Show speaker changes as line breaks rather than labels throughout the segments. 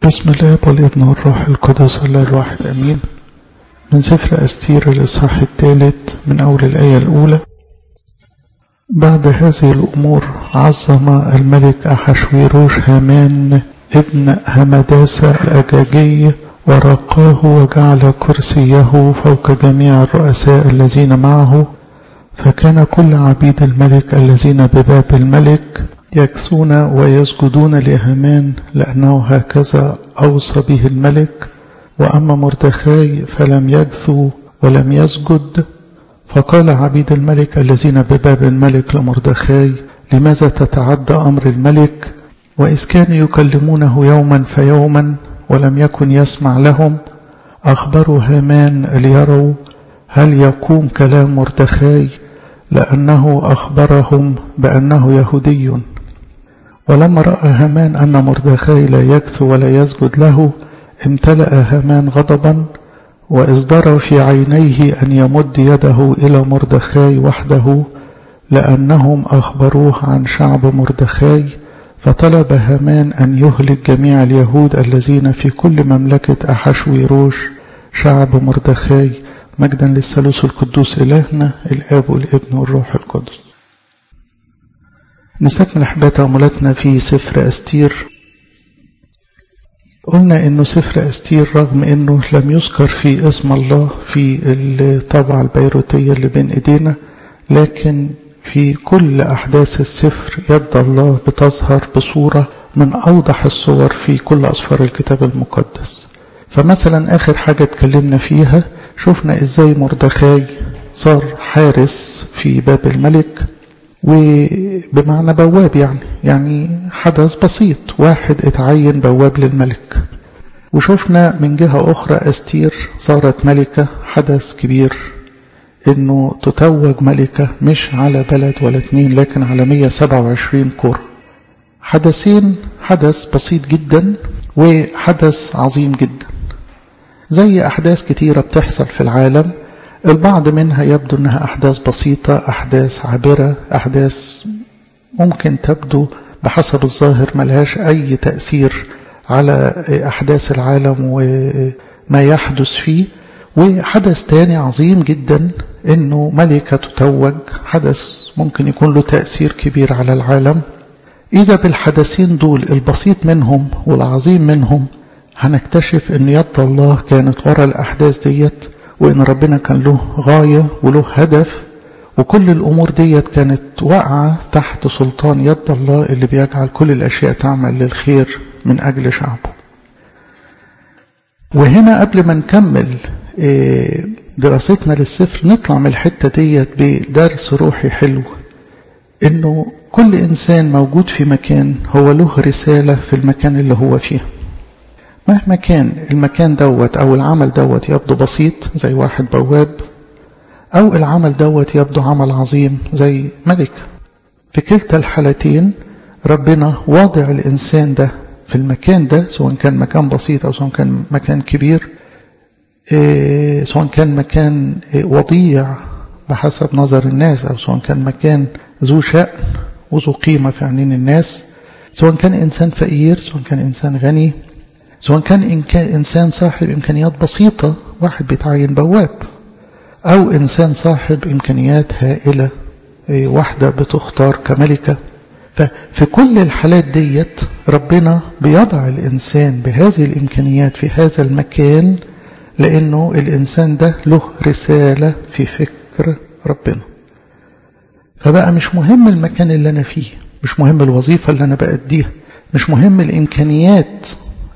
بسم الله والابن والروح القدس الله الواحد أمين من سفر أستير الإصحاح الثالث من أول الآية الأولى بعد هذه الأمور عظم الملك أحشويروش هامان ابن همداسة الأجاجي ورقاه وجعل كرسيه فوق جميع الرؤساء الذين معه فكان كل عبيد الملك الذين بباب الملك يكسون ويسجدون لهامان لأنه هكذا أوصى به الملك وأما مردخاي فلم يجثو ولم يسجد فقال عبيد الملك الذين بباب الملك لمردخاي لماذا تتعدى أمر الملك وإذ كانوا يكلمونه يوما فيوما ولم يكن يسمع لهم أخبروا هامان ليروا هل يقوم كلام مردخاي لأنه أخبرهم بأنه يهودي ولما رأى هامان أن مردخاي لا يكثو ولا يسجد له امتلأ هامان غضبا وإصدر في عينيه أن يمد يده إلى مردخاي وحده لأنهم أخبروه عن شعب مردخاي فطلب هامان أن يهلك جميع اليهود الذين في كل مملكة أحشويروش شعب مردخاي مجدا للثالوث القدوس إلهنا الآب والابن والروح القدس نستكمل أحباء تأملاتنا في سفر أستير قلنا أنه سفر أستير رغم أنه لم يذكر في اسم الله في الطبعة البيروتية اللي بين إيدينا لكن في كل أحداث السفر يد الله بتظهر بصورة من أوضح الصور في كل أسفار الكتاب المقدس فمثلا آخر حاجة اتكلمنا فيها شفنا إزاي مردخاي صار حارس في باب الملك وبمعنى بواب يعني يعني حدث بسيط واحد اتعين بواب للملك وشفنا من جهة أخرى أستير صارت ملكة حدث كبير انه تتوج ملكة مش على بلد ولا اتنين لكن على 127 قرى حدثين حدث بسيط جدا وحدث عظيم جدا زي أحداث كتيرة بتحصل في العالم البعض منها يبدو أنها أحداث بسيطة أحداث عابرة أحداث ممكن تبدو بحسب الظاهر ملهاش أي تأثير على أحداث العالم وما يحدث فيه وحدث تاني عظيم جدا انه ملكة تتوج حدث ممكن يكون له تأثير كبير على العالم اذا بالحدثين دول البسيط منهم والعظيم منهم هنكتشف ان يد الله كانت ورا الاحداث ديت وان ربنا كان له غاية وله هدف وكل الامور ديت كانت واقعة تحت سلطان يد الله اللي بيجعل كل الاشياء تعمل للخير من اجل شعبه وهنا قبل ما نكمل دراستنا للسفر نطلع من الحتة ديت بدرس روحي حلو انه كل انسان موجود في مكان هو له رسالة في المكان اللي هو فيه مهما كان المكان دوت او العمل دوت يبدو بسيط زي واحد بواب او العمل دوت يبدو عمل عظيم زي ملك في كلتا الحالتين ربنا واضع الانسان ده في المكان ده سواء كان مكان بسيط او سواء كان مكان كبير إيه سواء كان مكان إيه وضيع بحسب نظر الناس أو سواء كان مكان ذو شأن وذو قيمة في عينين الناس سواء كان إنسان فقير سواء كان إنسان غني سواء كان إنسان صاحب إمكانيات بسيطة واحد بيتعين بواب أو إنسان صاحب إمكانيات هائلة إيه واحدة بتختار كملكة ففي كل الحالات ديت ربنا بيضع الإنسان بهذه الإمكانيات في هذا المكان لأنه الإنسان ده له رسالة في فكر ربنا فبقى مش مهم المكان اللي أنا فيه مش مهم الوظيفة اللي أنا بأديها مش مهم الإمكانيات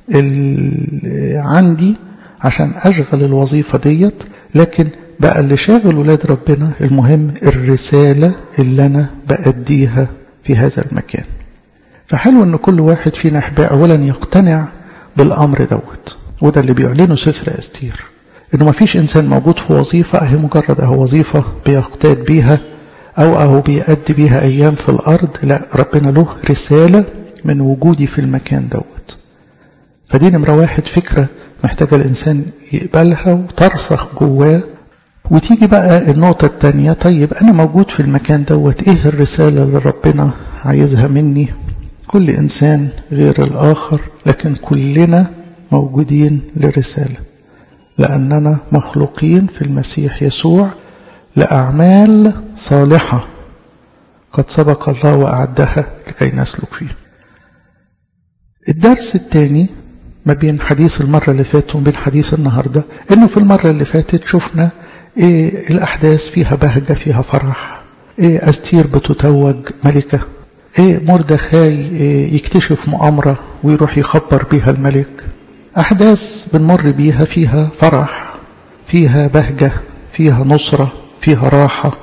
اللي عندي عشان أشغل الوظيفة ديت لكن بقى اللي شاغل ولاد ربنا المهم الرسالة اللي أنا بأديها في هذا المكان فحلو أن كل واحد فينا أحباء أولا يقتنع بالأمر دوت وده اللي بيعلنه سفر أستير إنه ما فيش إنسان موجود في وظيفة أهي مجرد أهو وظيفة بيقتاد بيها أو أهو بيأدي بيها أيام في الأرض لا ربنا له رسالة من وجودي في المكان دوت فدي نمرة واحد فكرة محتاجة الإنسان يقبلها وترسخ جواه وتيجي بقى النقطة التانية طيب أنا موجود في المكان دوت إيه الرسالة اللي ربنا عايزها مني كل إنسان غير الآخر لكن كلنا موجودين لرسالة لأننا مخلوقين في المسيح يسوع لأعمال صالحة قد سبق الله وأعدها لكي نسلك فيه الدرس الثاني ما بين حديث المرة اللي فاتت وبين حديث النهاردة إنه في المرة اللي فاتت شفنا إيه الأحداث فيها بهجة فيها فرح إيه أستير بتتوج ملكة إيه مردخاي إيه يكتشف مؤامرة ويروح يخبر بيها الملك أحداث بنمر بيها فيها فرح فيها بهجة فيها نصرة فيها راحة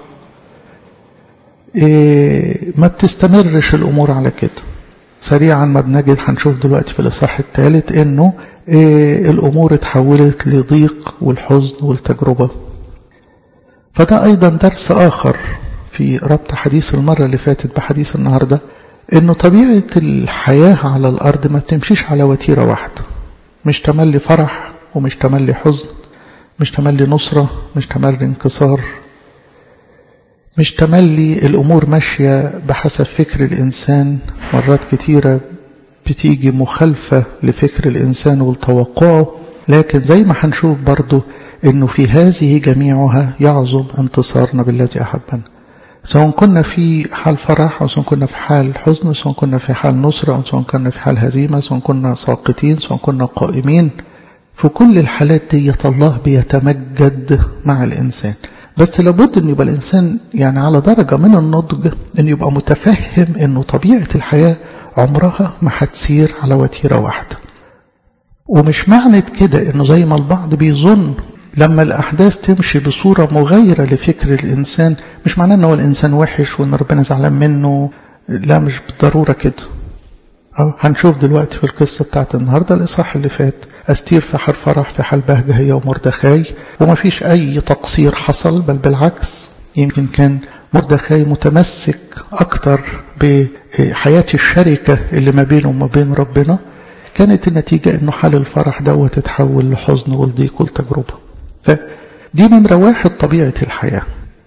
إيه ما بتستمرش الأمور على كده سريعا ما بنجد هنشوف دلوقتي في الإصحاح الثالث إنه إيه الأمور اتحولت لضيق والحزن والتجربة فده أيضا درس آخر في ربط حديث المرة اللي فاتت بحديث النهاردة إنه طبيعة الحياة على الأرض ما بتمشيش على وتيرة واحدة مش تملي فرح ومش تملي حزن مش تملي نصرة مش تملي انكسار مش تملي الأمور ماشية بحسب فكر الإنسان مرات كتيرة بتيجي مخالفة لفكر الإنسان والتوقعه لكن زي ما هنشوف برضو إنه في هذه جميعها يعظم انتصارنا بالذي أحبنا سواء كنا في حال فرح أو سواء كنا في حال حزن سواء كنا في حال نصرة أو سواء كنا في حال هزيمة سواء كنا ساقطين سواء كنا قائمين في كل الحالات دي الله بيتمجد مع الإنسان بس لابد أن يبقى الإنسان يعني على درجة من النضج أن يبقى متفهم أنه طبيعة الحياة عمرها ما هتسير على وتيرة واحدة ومش معنى كده أنه زي ما البعض بيظن لما الأحداث تمشي بصورة مغايرة لفكر الإنسان مش معناه أنه الإنسان وحش وأن ربنا زعلان منه لا مش بالضرورة كده أو هنشوف دلوقتي في القصة بتاعت النهاردة الإصحاح اللي فات أستير في حال فرح في حال بهجة هي ومردخاي وما فيش أي تقصير حصل بل بالعكس يمكن كان مردخاي متمسك أكتر بحياة الشركة اللي ما بينه وما بين ربنا كانت النتيجة أنه حال الفرح دوت تتحول لحزن والضيق والتجربة فدي نمرة واحد طبيعة الحياة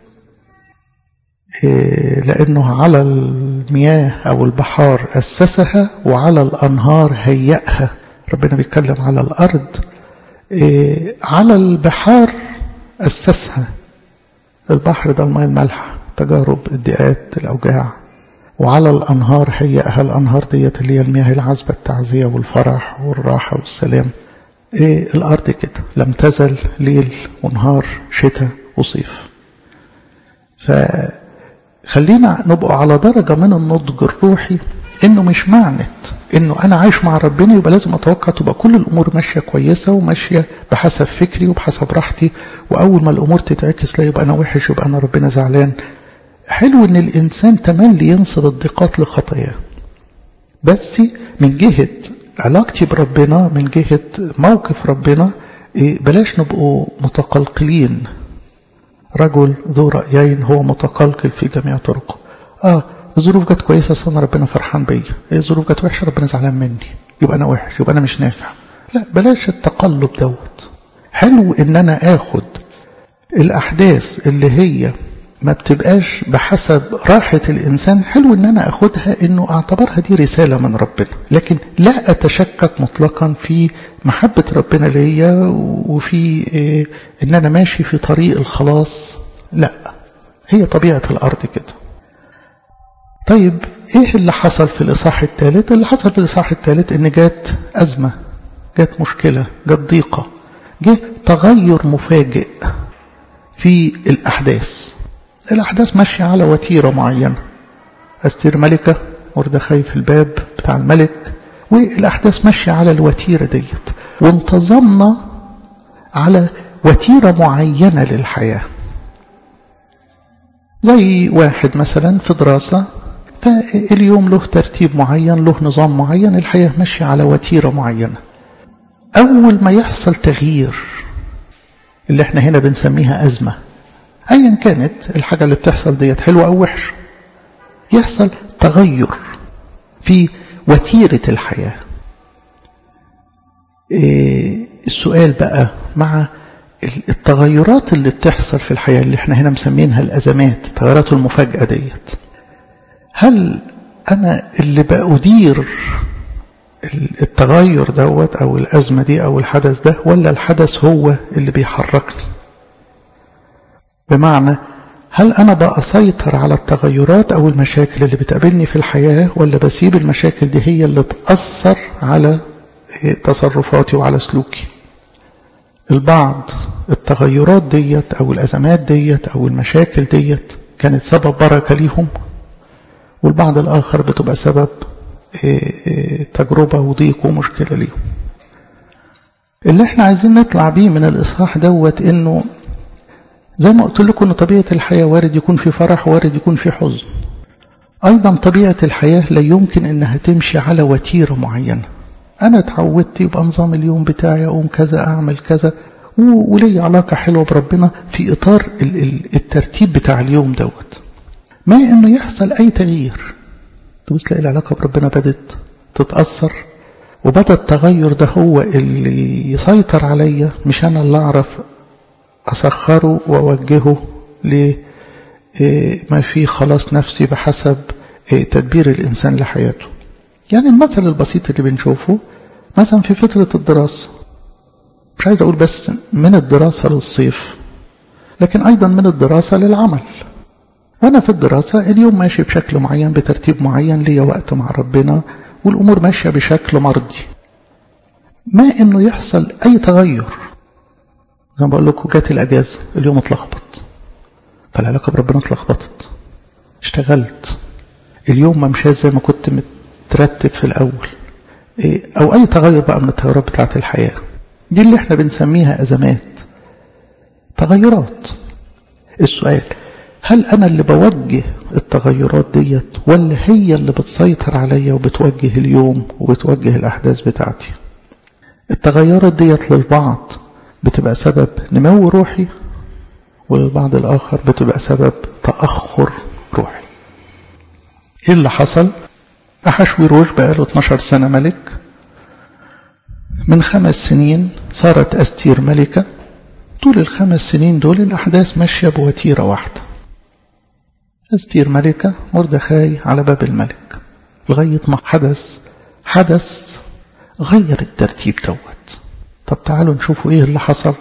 لأنه على المياه أو البحار أسسها وعلى الأنهار هيأها ربنا بيتكلم على الأرض على البحار أسسها البحر ده الماء الملح تجارب الضيقات الأوجاع وعلى الأنهار هيأها الأنهار ديت اللي هي المياه العذبة التعزية والفرح والراحة والسلام إيه الأرض كده لم تزل ليل ونهار شتاء وصيف فخلينا نبقى على درجة من النضج الروحي انه مش معنى انه انا عايش مع ربنا يبقى لازم اتوقع تبقى كل الامور ماشيه كويسه وماشيه بحسب فكري وبحسب راحتي واول ما الامور تتعكس لا يبقى انا وحش يبقى انا ربنا زعلان حلو ان الانسان تملي ينصب الضيقات لخطاياه بس من جهه علاقتي بربنا من جهه موقف ربنا بلاش نبقوا متقلقلين رجل ذو رأيين هو متقلقل في جميع طرقه اه الظروف جت كويسة أصل ربنا فرحان بيا الظروف جت وحشة ربنا زعلان مني يبقى أنا وحش يبقى أنا مش نافع لا بلاش التقلب دوت حلو إن أنا آخد الأحداث اللي هي ما بتبقاش بحسب راحة الإنسان حلو إن أنا أخدها إنه أعتبرها دي رسالة من ربنا لكن لا أتشكك مطلقا في محبة ربنا ليا وفي إيه إن أنا ماشي في طريق الخلاص لا هي طبيعة الأرض كده طيب ايه اللي حصل في الاصحاح الثالث اللي حصل في الاصحاح الثالث ان جات ازمه جات مشكله جات ضيقه جه تغير مفاجئ في الاحداث الاحداث ماشيه على وتيره معينه استير ملكه مردخاي في الباب بتاع الملك والاحداث ماشيه على الوتيره ديت وانتظمنا على وتيره معينه للحياه زي واحد مثلا في دراسه فاليوم له ترتيب معين له نظام معين الحياة ماشية على وتيرة معينة أول ما يحصل تغيير اللي احنا هنا بنسميها أزمة أيا كانت الحاجة اللي بتحصل ديت حلوة أو وحشة يحصل تغير في وتيرة الحياة إيه السؤال بقى مع التغيرات اللي بتحصل في الحياة اللي احنا هنا مسمينها الأزمات التغيرات المفاجئة ديت هل أنا اللي بأدير التغير دوت أو الأزمة دي أو الحدث ده ولا الحدث هو اللي بيحركني بمعنى هل أنا بقى أسيطر على التغيرات أو المشاكل اللي بتقابلني في الحياة ولا بسيب المشاكل دي هي اللي تأثر على تصرفاتي وعلى سلوكي البعض التغيرات ديت أو الأزمات ديت أو المشاكل ديت كانت سبب بركة ليهم والبعض الآخر بتبقى سبب تجربة وضيق ومشكلة ليهم اللي احنا عايزين نطلع بيه من الإصحاح دوت إنه زي ما قلت لكم إن طبيعة الحياة وارد يكون في فرح وارد يكون في حزن أيضا طبيعة الحياة لا يمكن إنها تمشي على وتيرة معينة أنا اتعودت يبقى نظام اليوم بتاعي أقوم كذا أعمل كذا ولي علاقة حلوة بربنا في إطار الترتيب بتاع اليوم دوت ما إنه يحصل أي تغيير تبص تلاقي العلاقة بربنا بدت تتأثر وبدأ التغير ده هو اللي يسيطر عليا مش أنا اللي أعرف أسخره وأوجهه لما فيه خلاص نفسي بحسب تدبير الإنسان لحياته يعني المثل البسيط اللي بنشوفه مثلا في فترة الدراسة مش عايز أقول بس من الدراسة للصيف لكن أيضا من الدراسة للعمل وأنا في الدراسة اليوم ماشي بشكل معين بترتيب معين ليا وقت مع ربنا والأمور ماشية بشكل مرضي ما إنه يحصل أي تغير زي ما بقول لكم جات الأجازة اليوم اتلخبط فالعلاقة بربنا اتلخبطت اشتغلت اليوم ما مشاش زي ما كنت مترتب في الأول أو أي تغير بقى من التغيرات بتاعة الحياة دي اللي احنا بنسميها أزمات تغيرات السؤال هل أنا اللي بوجه التغيرات ديت ولا هي اللي بتسيطر عليا وبتوجه اليوم وبتوجه الأحداث بتاعتي التغيرات ديت للبعض بتبقى سبب نمو روحي وللبعض الآخر بتبقى سبب تأخر روحي إيه اللي حصل أحشويروش بقاله 12 سنة ملك من خمس سنين صارت أستير ملكة طول الخمس سنين دول الأحداث ماشية بوتيرة واحدة أستير ملكة مردخاي على باب الملك لغاية ما حدث حدث غير الترتيب دوت طب تعالوا نشوفوا ايه اللي حصل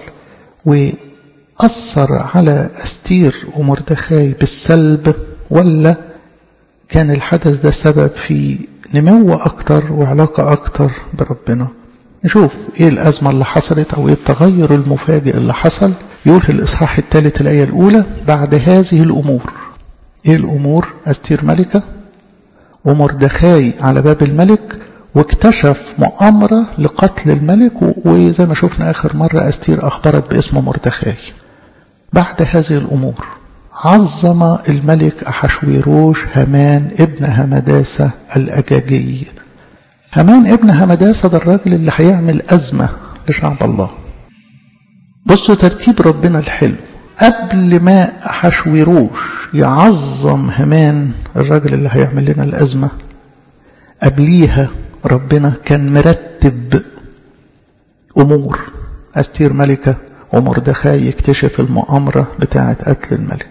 وأثر على أستير ومردخاي بالسلب ولا كان الحدث ده سبب في نمو أكتر وعلاقة أكتر بربنا نشوف ايه الأزمة اللي حصلت أو ايه التغير المفاجئ اللي حصل يقول في الإصحاح الثالث الآية الأولى بعد هذه الأمور ايه الأمور أستير ملكة ومردخاي على باب الملك واكتشف مؤامرة لقتل الملك وزي ما شفنا آخر مرة أستير أخبرت باسم مردخاي بعد هذه الأمور عظم الملك أحشويروش هامان ابن همداسة الأجاجي هامان ابن همداسة ده الراجل اللي هيعمل أزمة لشعب الله بصوا ترتيب ربنا الحلو قبل ما أحشويروش يعظم هامان الراجل اللي هيعمل لنا الأزمة قبليها ربنا كان مرتب أمور أستير ملكة ومردخاي يكتشف المؤامرة بتاعة قتل الملك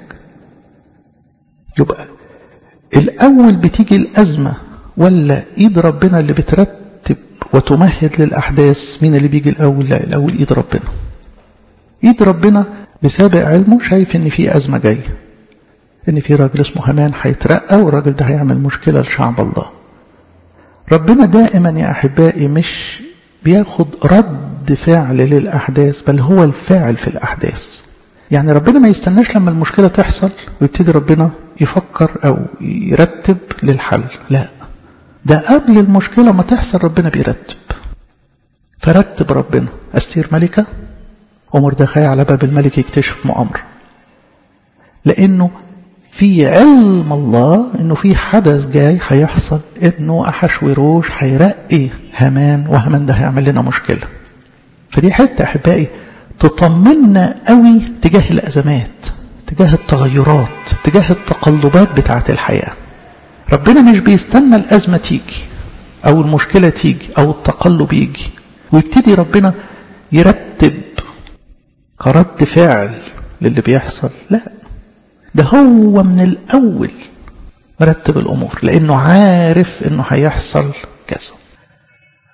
يبقى الأول بتيجي الأزمة ولا إيد ربنا اللي بترتب وتمهد للأحداث مين اللي بيجي الأول لا الأول إيد ربنا إيد ربنا بسابق علمه شايف إن في أزمة جاية إن في راجل اسمه همان هيترقى والراجل ده هيعمل مشكلة لشعب الله ربنا دائما يا أحبائي مش بياخد رد فعل للأحداث بل هو الفاعل في الأحداث يعني ربنا ما يستناش لما المشكلة تحصل ويبتدي ربنا يفكر أو يرتب للحل لا ده قبل المشكلة ما تحصل ربنا بيرتب فرتب ربنا أستير ملكة ومردخاي على باب الملك يكتشف مؤامرة لأنه في علم الله انه في حدث جاي هيحصل انه احشوروش هيرقي هامان وهامان ده هيعمل لنا مشكله فدي حته احبائي تطمنا قوي تجاه الازمات تجاه التغيرات تجاه التقلبات بتاعه الحياه ربنا مش بيستنى الازمه تيجي او المشكله تيجي او التقلب يجي ويبتدي ربنا يرتب كرد فعل للي بيحصل لا ده هو من الأول مرتب الأمور لأنه عارف أنه هيحصل كذا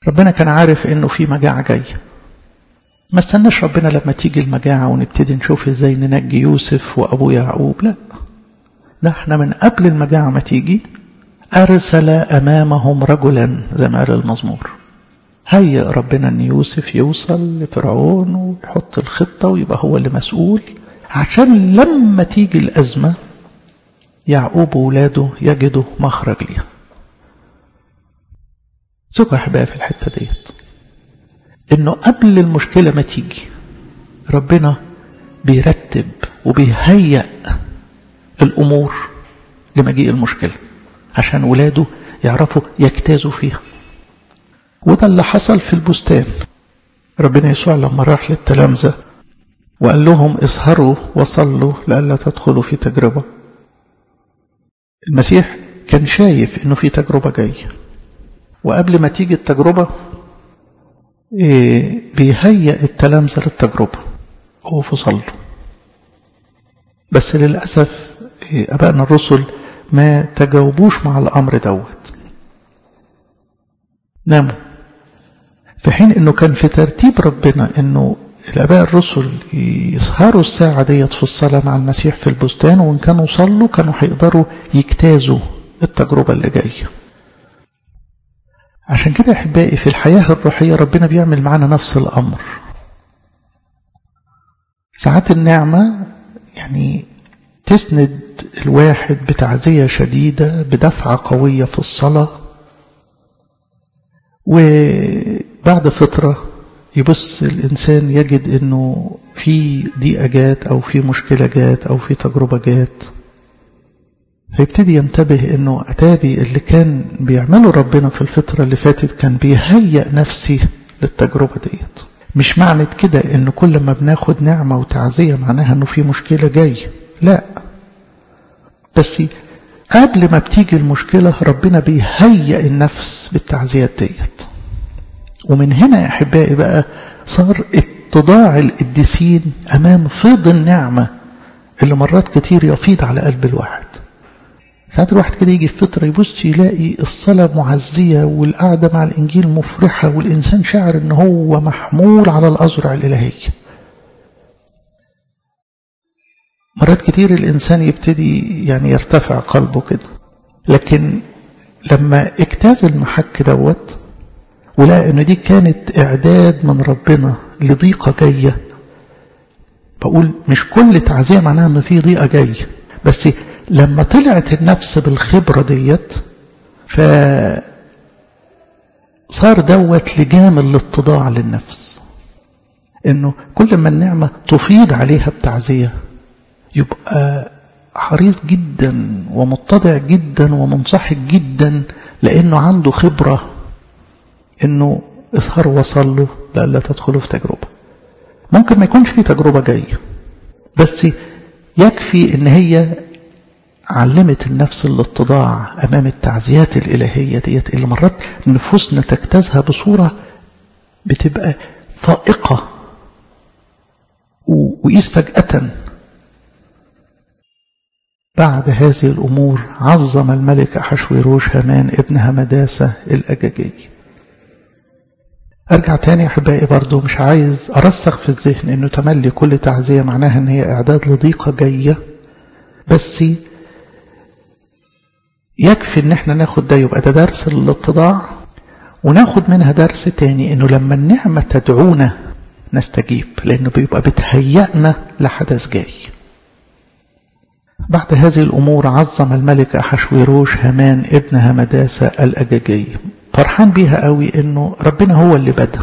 ربنا كان عارف انه في مجاعة جاية ما استناش ربنا لما تيجي المجاعة ونبتدي نشوف ازاي ننجي يوسف وابوه يعقوب لا ده احنا من قبل المجاعة ما تيجي أرسل أمامهم رجلا زي ما قال المزمور هيئ ربنا أن يوسف يوصل لفرعون ويحط الخطة ويبقى هو اللي مسؤول عشان لما تيجي الأزمة يعقوب وولاده يجدوا مخرج ليها سوق أحبائي في الحتة ديت إنه قبل المشكلة ما تيجي ربنا بيرتب وبيهيئ الأمور لمجيء المشكلة عشان ولاده يعرفوا يجتازوا فيها وده اللي حصل في البستان ربنا يسوع لما راح للتلامذة وقال لهم اسهروا وصلوا لئلا تدخلوا في تجربة المسيح كان شايف انه في تجربة جاية وقبل ما تيجي التجربة إيه بيهيئ التلامذة للتجربة هو فصلوا بس للأسف إيه أبائنا الرسل ما تجاوبوش مع الأمر دوت ناموا في حين انه كان في ترتيب ربنا انه الاباء الرسل يسهروا الساعة ديت في الصلاة مع المسيح في البستان وان كانوا صلوا كانوا هيقدروا يجتازوا التجربة اللي جاية عشان كده احبائي في الحياة الروحية ربنا بيعمل معانا نفس الامر ساعات النعمة يعني تسند الواحد بتعزية شديدة بدفعة قوية في الصلاة وبعد فترة يبص الإنسان يجد أنه في ضيقة جات أو في مشكلة جات أو في تجربة جات فيبتدي ينتبه أنه أتابي اللي كان بيعمله ربنا في الفترة اللي فاتت كان بيهيئ نفسي للتجربة ديت مش معنى كده أنه كل ما بناخد نعمة وتعزية معناها أنه في مشكلة جاية لا بس قبل ما بتيجي المشكلة ربنا بيهيئ النفس بالتعزيات ديت ومن هنا يا أحبائي بقى صار اتضاع القديسين أمام فيض النعمة اللي مرات كتير يفيض على قلب الواحد ساعات الواحد كده يجي في فترة يبص يلاقي الصلاة معزية والقعدة مع الإنجيل مفرحة والإنسان شاعر إن هو محمول على الأزرع الإلهية مرات كتير الإنسان يبتدي يعني يرتفع قلبه كده لكن لما اجتاز المحك دوت ولقى ان دي كانت اعداد من ربنا لضيقة جاية بقول مش كل تعزية معناها ان في ضيقة جاية بس لما طلعت النفس بالخبرة ديت ف صار دوت لجام الاتضاع للنفس انه كل ما النعمة تفيض عليها بتعزية يبقى حريص جدا ومتضع جدا ومنصحك جدا لانه عنده خبرة انه اسهروا وصلوا لألا تدخلوا في تجربة ممكن ما يكونش في تجربة جاية بس يكفي ان هي علمت النفس الاتضاع امام التعزيات الالهية ديت اللي مرات نفوسنا تجتازها بصورة بتبقى فائقة وقيس فجأة بعد هذه الأمور عظم الملك أحشويروش هامان ابن همداسة الأجاجي أرجع تاني أحبائي برضو مش عايز أرسخ في الذهن أنه تملي كل تعزية معناها أن هي إعداد لضيقة جاية بس يكفي أن احنا ناخد ده يبقى ده درس للاتضاع وناخد منها درس تاني أنه لما النعمة تدعونا نستجيب لأنه بيبقى بتهيئنا لحدث جاي بعد هذه الأمور عظم الملك أحشويروش هامان ابن همداسة الأجاجي فرحان بيها قوي انه ربنا هو اللي بدأ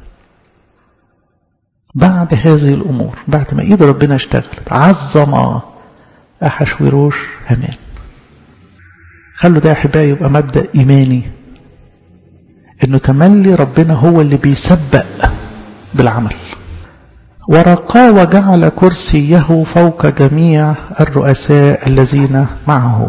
بعد هذه الامور بعد ما ايد ربنا اشتغلت عظم احشويروش هامان خلوا ده يا احبائي يبقى مبدا ايماني انه تملي ربنا هو اللي بيسبق بالعمل ورقاه وجعل كرسيه فوق جميع الرؤساء الذين معه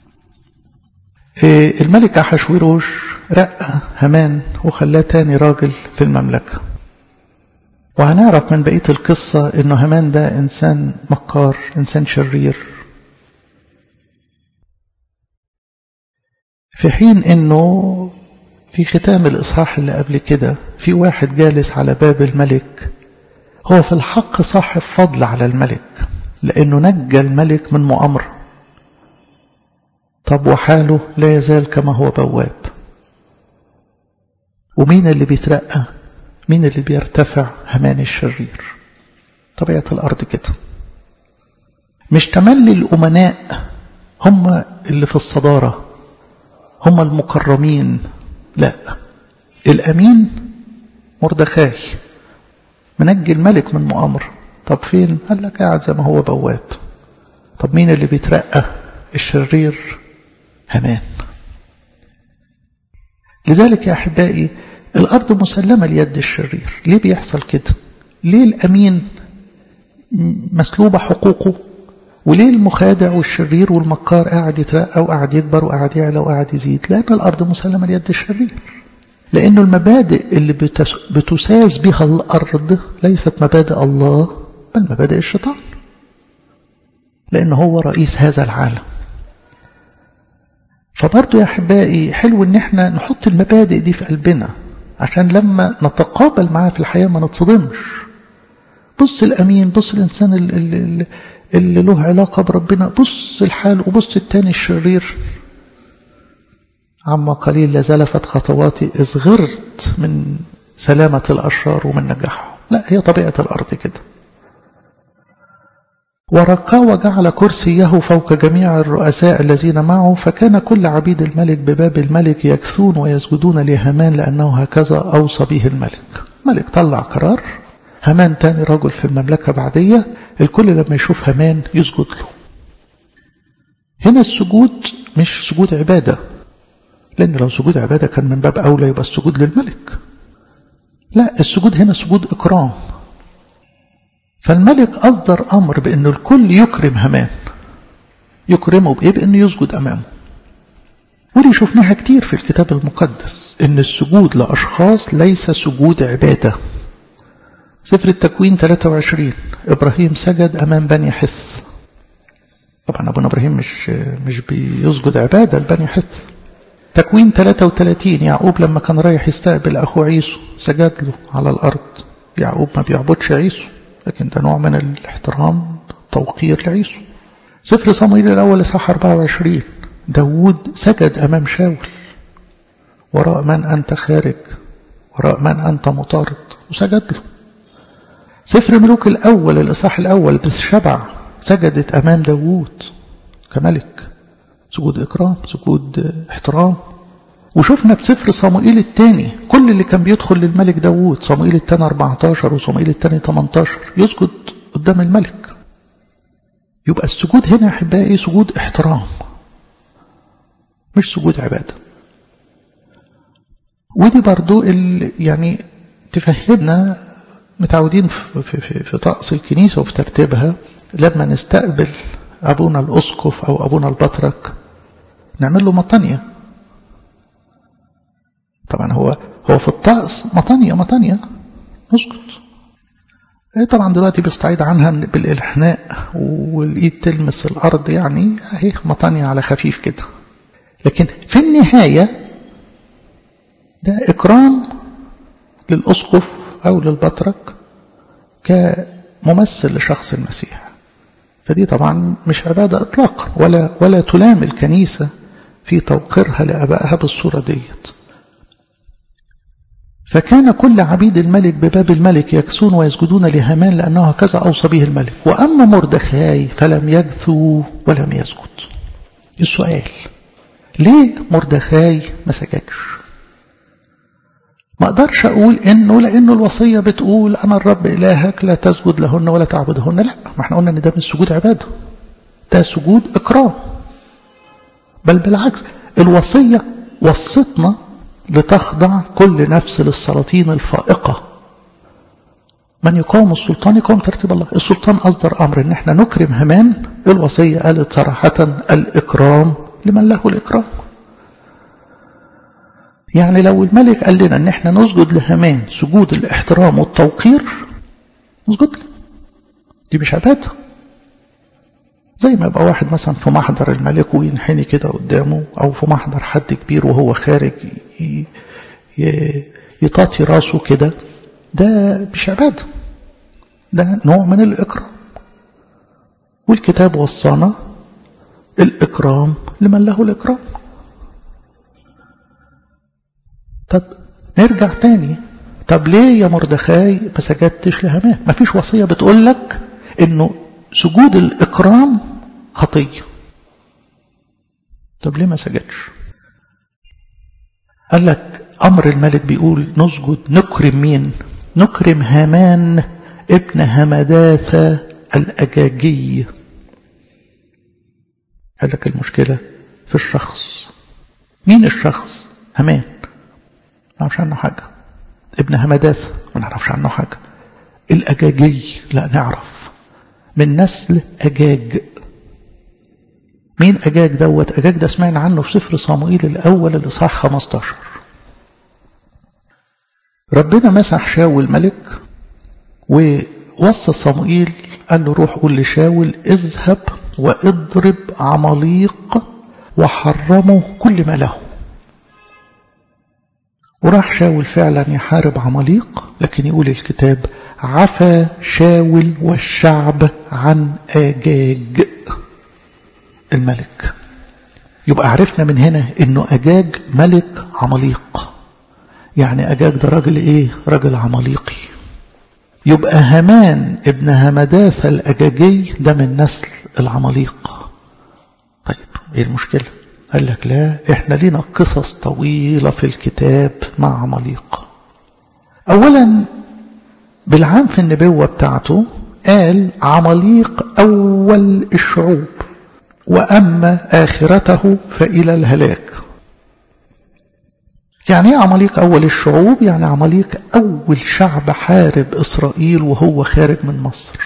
الملك أحشويروش رقى همان وخلاه تاني راجل في المملكة وهنعرف من بقية القصة انه همان ده انسان مكار انسان شرير في حين انه في ختام الإصحاح اللي قبل كده في واحد جالس على باب الملك هو في الحق صاحب فضل على الملك لأنه نجى الملك من مؤامرة طب وحاله لا يزال كما هو بواب ومين اللي بيترقى مين اللي بيرتفع همان الشرير طبيعة الأرض كده مش تملي الأمناء هم اللي في الصدارة هم المكرمين لا الأمين مردخاي منجي الملك من مؤامرة طب فين قال لك قاعد زي ما هو بواب طب مين اللي بيترقى الشرير همان لذلك يا أحبائي الأرض مسلمة ليد الشرير ليه بيحصل كده ليه الأمين مسلوبة حقوقه وليه المخادع والشرير والمكار قاعد يترقى وقاعد يكبر وقاعد يعلى وقاعد يزيد لأن الأرض مسلمة ليد الشرير لأنه المبادئ اللي بتساس بها الأرض ليست مبادئ الله بل مبادئ الشيطان لأنه هو رئيس هذا العالم فبرضه يا أحبائي حلو إن احنا نحط المبادئ دي في قلبنا عشان لما نتقابل معاه في الحياة ما نتصدمش بص الأمين بص الإنسان اللي, اللي له علاقة بربنا بص الحال وبص التاني الشرير عما قليل لزلفت خطواتي إذ غرت من سلامة الأشرار ومن نجاحهم لا هي طبيعة الأرض كده ورقى وجعل كرسيه فوق جميع الرؤساء الذين معه فكان كل عبيد الملك بباب الملك يكسون ويسجدون لهامان لأنه هكذا أوصى به الملك ملك طلع قرار هامان تاني رجل في المملكة بعدية الكل لما يشوف هامان يسجد له هنا السجود مش سجود عبادة لأن لو سجود عبادة كان من باب أولى يبقى السجود للملك لا السجود هنا سجود إكرام فالملك أصدر أمر بأن الكل يكرم همان يكرمه بإيه؟ بأنه يسجد أمامه ودي شفناها كتير في الكتاب المقدس أن السجود لأشخاص ليس سجود عبادة سفر التكوين 23 إبراهيم سجد أمام بني حث طبعا أبونا إبراهيم مش مش بيسجد عبادة لبني حث تكوين 33 يعقوب لما كان رايح يستقبل أخوه عيسو سجد له على الأرض يعقوب ما بيعبدش عيسو لكن ده نوع من الاحترام توقير لعيسو سفر صمويل الأول إصحاح 24 داود سجد أمام شاول وراء من أنت خارج وراء من أنت مطارد وسجد له سفر ملوك الأول الإصحاح الأول بسشبع سجدت أمام داوود كملك سجود إكرام سجود احترام وشفنا بسفر صموئيل الثاني كل اللي كان بيدخل للملك داوود صموئيل الثاني 14 وصموئيل الثاني 18 يسجد قدام الملك يبقى السجود هنا يا احبائي سجود احترام مش سجود عباده ودي برضو اللي يعني تفهمنا متعودين في, في, في, في طقس الكنيسة وفي ترتيبها لما نستقبل أبونا الأسقف أو أبونا البطرك نعمل له مطانية طبعا هو هو في الطقس مطانية مطانية نسكت طبعا دلوقتي بيستعيد عنها بالإلحناء والإيد تلمس الأرض يعني اهي مطانية على خفيف كده لكن في النهاية ده إكرام للأسقف أو للبطرك كممثل لشخص المسيح فدي طبعا مش عبادة إطلاقا ولا, ولا تلام الكنيسة في توقيرها لأبائها بالصورة ديت فكان كل عبيد الملك بباب الملك يكسون ويسجدون لهامان لأنه هكذا أوصى به الملك وأما مردخاي فلم يجثو ولم يسجد السؤال ليه مردخاي ما سجدش ما اقدرش اقول انه لانه الوصيه بتقول انا الرب الهك لا تسجد لهن ولا تعبدهن لا ما احنا قلنا ان ده مش سجود عباده ده سجود اكرام بل بالعكس الوصيه وصتنا لتخضع كل نفس للسلاطين الفائقه من يقاوم السلطان يقاوم ترتيب الله السلطان اصدر امر ان احنا نكرم همان الوصيه قالت صراحه الاكرام لمن له الاكرام يعني لو الملك قال لنا ان احنا نسجد لهامان سجود الاحترام والتوقير نسجد له دي مش عباده زي ما يبقى واحد مثلا في محضر الملك وينحني كده قدامه او في محضر حد كبير وهو خارج يطاطي راسه كده ده مش عبادة ده نوع من الإكرام والكتاب وصانا الإكرام لمن له الإكرام طب نرجع تاني طب ليه يا مردخاي ما سجدتش لهامان ما فيش وصية بتقول لك انه سجود الإكرام خطية طب ليه ما سجدش قال لك أمر الملك بيقول نسجد نكرم مين نكرم هامان ابن همداثة الأجاجي قال لك المشكلة في الشخص مين الشخص هامان ما نعرفش عنه حاجة ابن همداثة ما نعرفش عنه حاجة الأجاجي لا نعرف من نسل أجاج مين أجاج دوت أجاج ده سمعنا عنه في سفر صموئيل الأول الإصحاح 15 ربنا مسح شاول ملك ووصى صموئيل قال له روح قول لشاول اذهب واضرب عماليق وحرمه كل ما له وراح شاول فعلا يحارب عماليق لكن يقول الكتاب عفى شاول والشعب عن آجاج الملك يبقى عرفنا من هنا انه أجاج ملك عماليق يعني أجاج ده راجل ايه راجل عماليقي يبقى همان ابن همداث الأجاجي ده من نسل العماليق طيب ايه المشكلة قال لك لا احنا لينا قصص طويلة في الكتاب مع عماليق اولا بالعام في النبوة بتاعته قال عماليق اول الشعوب واما اخرته فالى الهلاك يعني ايه عماليق اول الشعوب يعني عماليق اول شعب حارب اسرائيل وهو خارج من مصر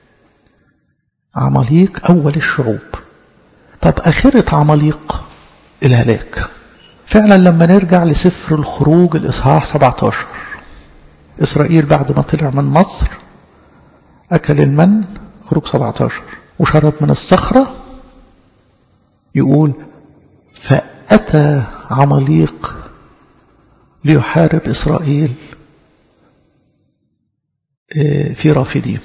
عماليق اول الشعوب طب اخرة عماليق الهلاك فعلا لما نرجع لسفر الخروج الاصحاح 17 اسرائيل بعد ما طلع من مصر اكل المن خروج 17 وشرب من الصخرة يقول فأتى عماليق ليحارب إسرائيل في رافديم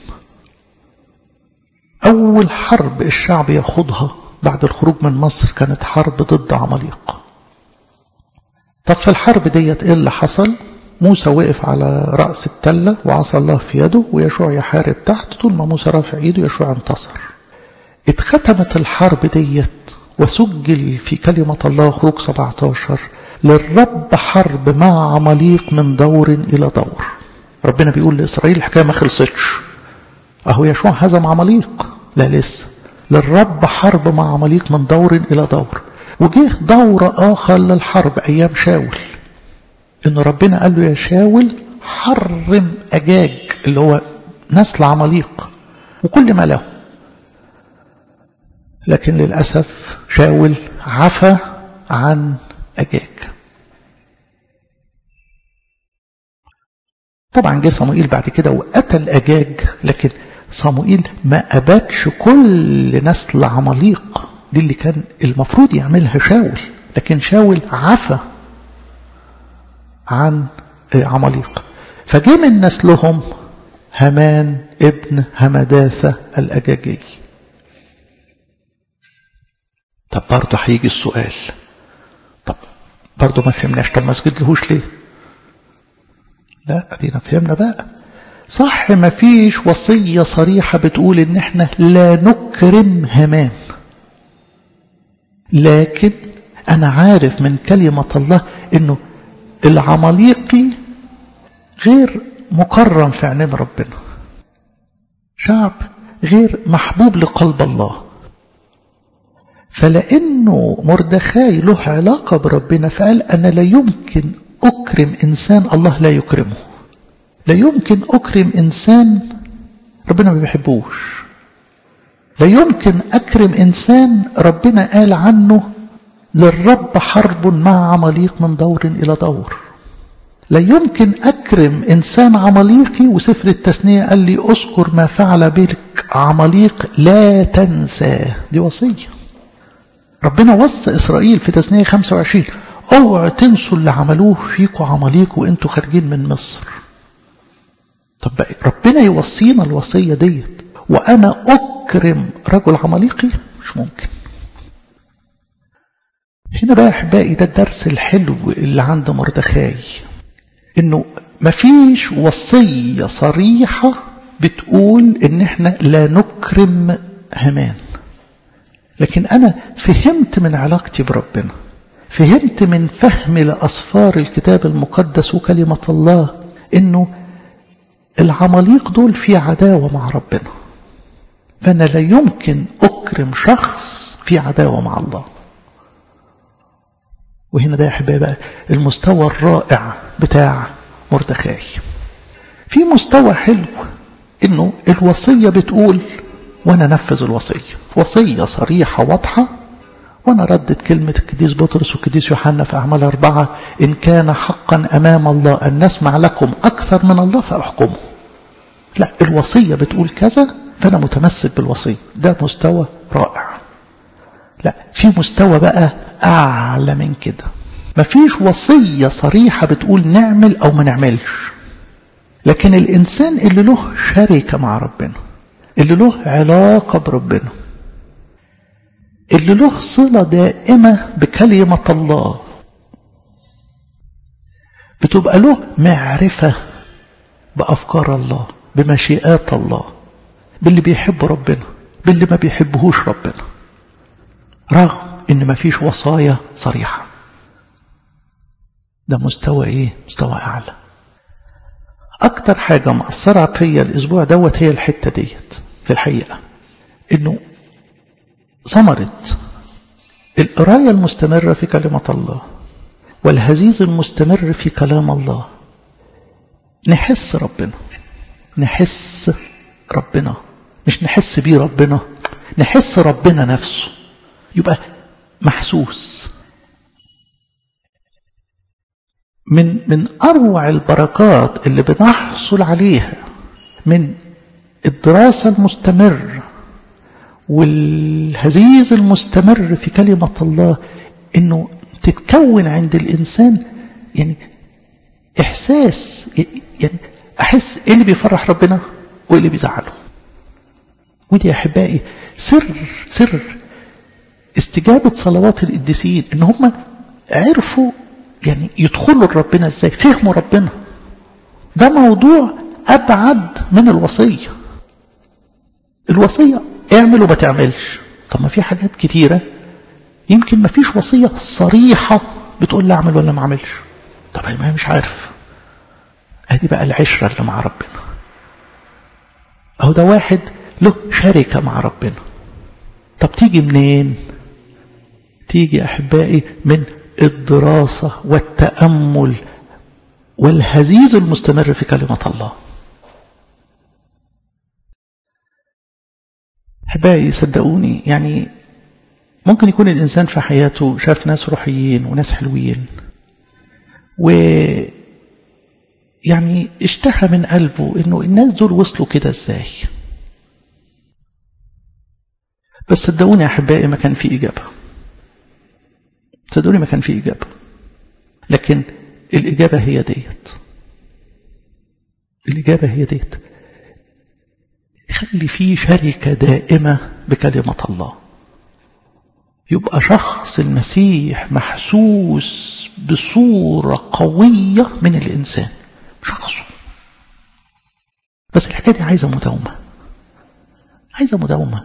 أول حرب الشعب يخوضها بعد الخروج من مصر كانت حرب ضد عماليق طب في الحرب ديت ايه اللي حصل موسى وقف على رأس التلة وعصى الله في يده ويشوع يحارب تحت طول ما موسى رافع ايده يشوع انتصر اتختمت الحرب ديت وسجل في كلمة الله خروج 17 للرب حرب مع عماليق من دور إلى دور ربنا بيقول لإسرائيل الحكاية ما خلصتش أهو يشوع هزم عماليق لا لسه للرب حرب مع عماليق من دور إلى دور وجه دور آخر للحرب أيام شاول إن ربنا قال له يا شاول حرم أجاج اللي هو نسل عماليق وكل ما له لكن للأسف شاول عفى عن أجاج طبعا جه صموئيل بعد كده وقتل أجاج لكن صموئيل ما أبادش كل نسل عماليق دي اللي كان المفروض يعملها شاول لكن شاول عفى عن عماليق فجه من نسلهم همان ابن همداثة الأجاجي طب برضه هيجي السؤال طب برضه ما فهمناش طب ما سجدلهوش ليه لا ادينا فهمنا بقى صح ما فيش وصية صريحة بتقول ان احنا لا نكرم همان لكن انا عارف من كلمة الله انه العماليقي غير مكرم في عينين ربنا شعب غير محبوب لقلب الله فلأنه مردخاي له علاقة بربنا فقال أنا لا يمكن أكرم إنسان الله لا يكرمه لا يمكن أكرم إنسان ربنا ما بيحبوش لا يمكن أكرم إنسان ربنا قال عنه للرب حرب مع عماليق من دور إلى دور لا يمكن أكرم إنسان عماليقي وسفر التثنية قال لي أذكر ما فعل بك عماليق لا تنسى دي وصية ربنا وصى إسرائيل في تثنية 25 اوعوا تنسوا اللي عملوه فيكم عماليق وانتوا خارجين من مصر طب بقى ربنا يوصينا الوصية ديت وأنا أكرم رجل عماليقي مش ممكن هنا بقى أحبائي ده الدرس الحلو اللي عند مردخاي إنه مفيش وصية صريحة بتقول إن إحنا لا نكرم همان لكن أنا فهمت من علاقتي بربنا فهمت من فهم لأسفار الكتاب المقدس وكلمة الله إنه العماليق دول في عداوة مع ربنا فأنا لا يمكن أكرم شخص في عداوة مع الله وهنا ده يا أحبائي بقى المستوى الرائع بتاع مردخاي في مستوى حلو إنه الوصية بتقول وأنا نفذ الوصية وصية صريحة واضحة وأنا ردت كلمة القديس بطرس والقديس يوحنا في أعمال أربعة إن كان حقا أمام الله أن نسمع لكم أكثر من الله فأحكمه لا الوصية بتقول كذا فأنا متمسك بالوصية ده مستوى رائع لا في مستوى بقى أعلى من كده مفيش وصية صريحة بتقول نعمل أو ما نعملش لكن الإنسان اللي له شركة مع ربنا اللي له علاقة بربنا اللي له صلة دائمة بكلمة الله بتبقى له معرفة بأفكار الله بمشيئات الله باللي بيحب ربنا باللي ما بيحبهوش ربنا رغم ان ما فيش وصايا صريحة ده مستوى ايه مستوى اعلى اكتر حاجة مأثرة فيا الاسبوع دوت هي الحتة ديت في الحقيقة انه ثمرة القراية المستمرة في كلمة الله والهزيز المستمر في كلام الله نحس ربنا نحس ربنا مش نحس بيه ربنا نحس ربنا نفسه يبقى محسوس من من اروع البركات اللي بنحصل عليها من الدراسه المستمره والهزيز المستمر في كلمه الله انه تتكون عند الانسان يعني احساس يعني احس ايه اللي بيفرح ربنا وايه اللي بيزعله ودي يا احبائي سر سر استجابة صلوات القديسين ان هم عرفوا يعني يدخلوا لربنا ازاي فهموا ربنا ده موضوع ابعد من الوصية الوصية اعمل وما تعملش طب ما في حاجات كتيرة يمكن ما فيش وصية صريحة بتقول لي اعمل ولا ما اعملش طب انا مش عارف ادي بقى العشرة اللي مع ربنا اهو ده واحد له شركة مع ربنا طب تيجي منين تيجي أحبائي من الدراسة والتأمل والهزيز المستمر في كلمة الله أحبائي صدقوني يعني ممكن يكون الإنسان في حياته شاف ناس روحيين وناس حلوين و يعني اشتهى من قلبه انه الناس دول وصلوا كده ازاي بس صدقوني يا احبائي ما كان في اجابه صدقوني ما كان في اجابه لكن الاجابه هي ديت الاجابه هي ديت خلي فيه شركه دائمه بكلمه الله يبقى شخص المسيح محسوس بصوره قويه من الانسان شخصه بس الحكايه دي عايزه مداومه عايزه مداومه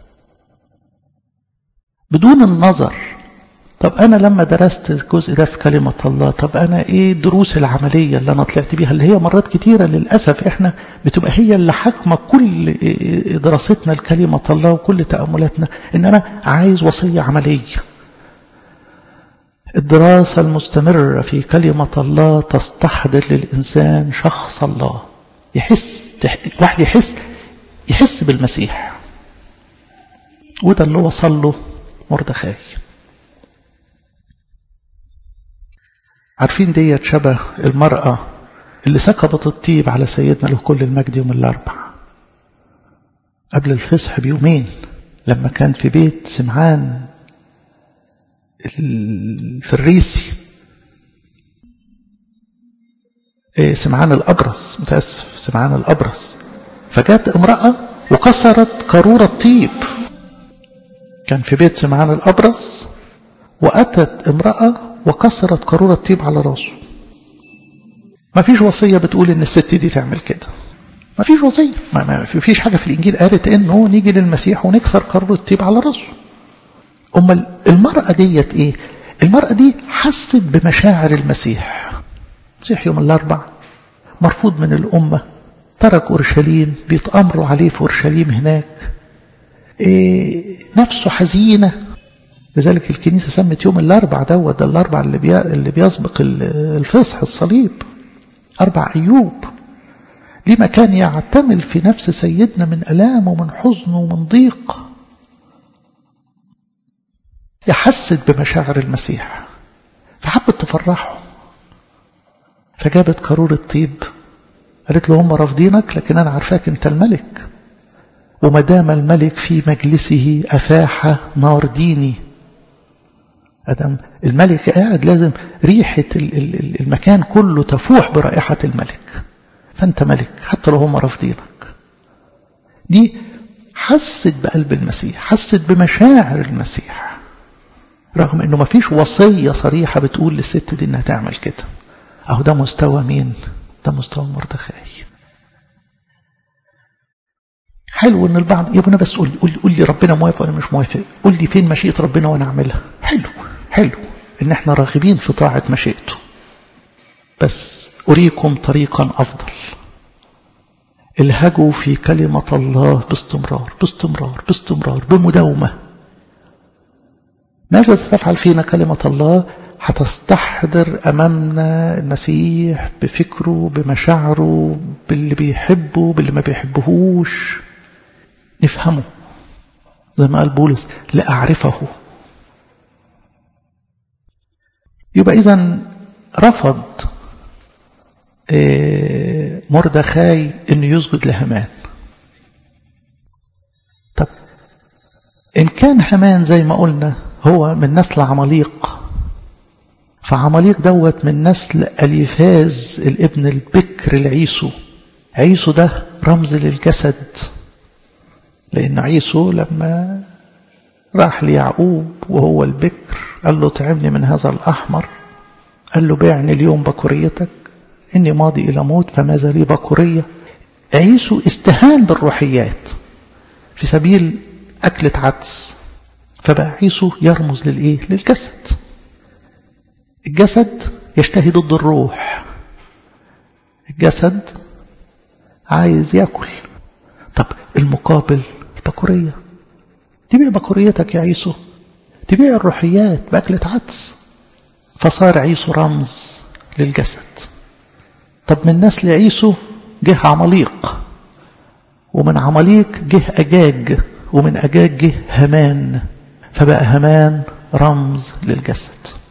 بدون النظر طب أنا لما درست الجزء ده في كلمة الله طب أنا إيه الدروس العملية اللي أنا طلعت بيها اللي هي مرات كتيرة للأسف إحنا بتبقى هي اللي حاكمة كل دراستنا لكلمة الله وكل تأملاتنا إن أنا عايز وصية عملية الدراسة المستمرة في كلمة الله تستحضر للإنسان شخص الله يحس الواحد يحس يحس بالمسيح وده اللي وصل له مردخاي عارفين ديت شبه المرأة اللي سكبت الطيب على سيدنا له كل المجد يوم الأربع قبل الفصح بيومين لما كان في بيت سمعان الفريسي سمعان الأبرص متأسف سمعان الأبرص فجاءت امرأة وكسرت قارورة طيب كان في بيت سمعان الأبرص وأتت امرأة وكسرت قارورة طيب على راسه ما فيش وصية بتقول ان الست دي تعمل كده ما فيش وصية ما, ما فيش حاجة في الإنجيل قالت انه نيجي للمسيح ونكسر قارورة طيب على راسه أما المرأة ديت ايه المرأة دي حست بمشاعر المسيح المسيح يوم الأربع مرفوض من الأمة ترك أورشليم بيتأمروا عليه في أورشليم هناك إيه نفسه حزينة لذلك الكنيسة سمت يوم الأربع دوت ده الأربع اللي, بي... اللي بيسبق الفصح الصليب أربع أيوب لما كان يعتمل في نفس سيدنا من ألام ومن حزن ومن ضيق يحسد بمشاعر المسيح فحبت تفرحه فجابت قارورة طيب قالت له هم رافضينك لكن أنا عارفاك أنت الملك وما دام الملك في مجلسه أفاح نار ديني أدم الملك قاعد لازم ريحة المكان كله تفوح برائحة الملك فأنت ملك حتى لو هم رافضينك دي حست بقلب المسيح حست بمشاعر المسيح رغم انه ما فيش وصية صريحة بتقول للست دي انها تعمل كده اهو ده مستوى مين ده مستوى مردخاي حلو ان البعض يا ابونا بس قول لي قول لي ربنا موافق ولا مش موافق قول لي فين مشيئة ربنا وانا اعملها حلو حلو ان احنا راغبين في طاعة مشيئته بس اريكم طريقا افضل الهجوا في كلمة الله باستمرار باستمرار باستمرار بمداومة ماذا تفعل فينا كلمة الله هتستحضر أمامنا المسيح بفكره بمشاعره باللي بيحبه باللي ما بيحبهوش نفهمه زي ما قال بولس لأعرفه يبقى إذا رفض مردخاي أنه يسجد لهمان طب إن كان همان زي ما قلنا هو من نسل عماليق فعماليق دوت من نسل أليفاز الابن البكر لعيسو عيسو ده رمز للجسد لأن عيسو لما راح ليعقوب وهو البكر قال له طعمني من هذا الأحمر قال له بيعني اليوم بكوريتك إني ماضي إلى موت فماذا لي بكورية عيسو استهان بالروحيات في سبيل أكلة عدس فبقى عيسو يرمز للإيه؟ للجسد الجسد يشتهي ضد الروح الجسد عايز ياكل طب المقابل البكورية تبيع بكوريتك يا عيسو تبيع الروحيات بأكلة عدس فصار عيسو رمز للجسد طب من نسل عيسو جه عماليق ومن عماليق جه أجاج ومن أجاج جه همان فبقى همان رمز للجسد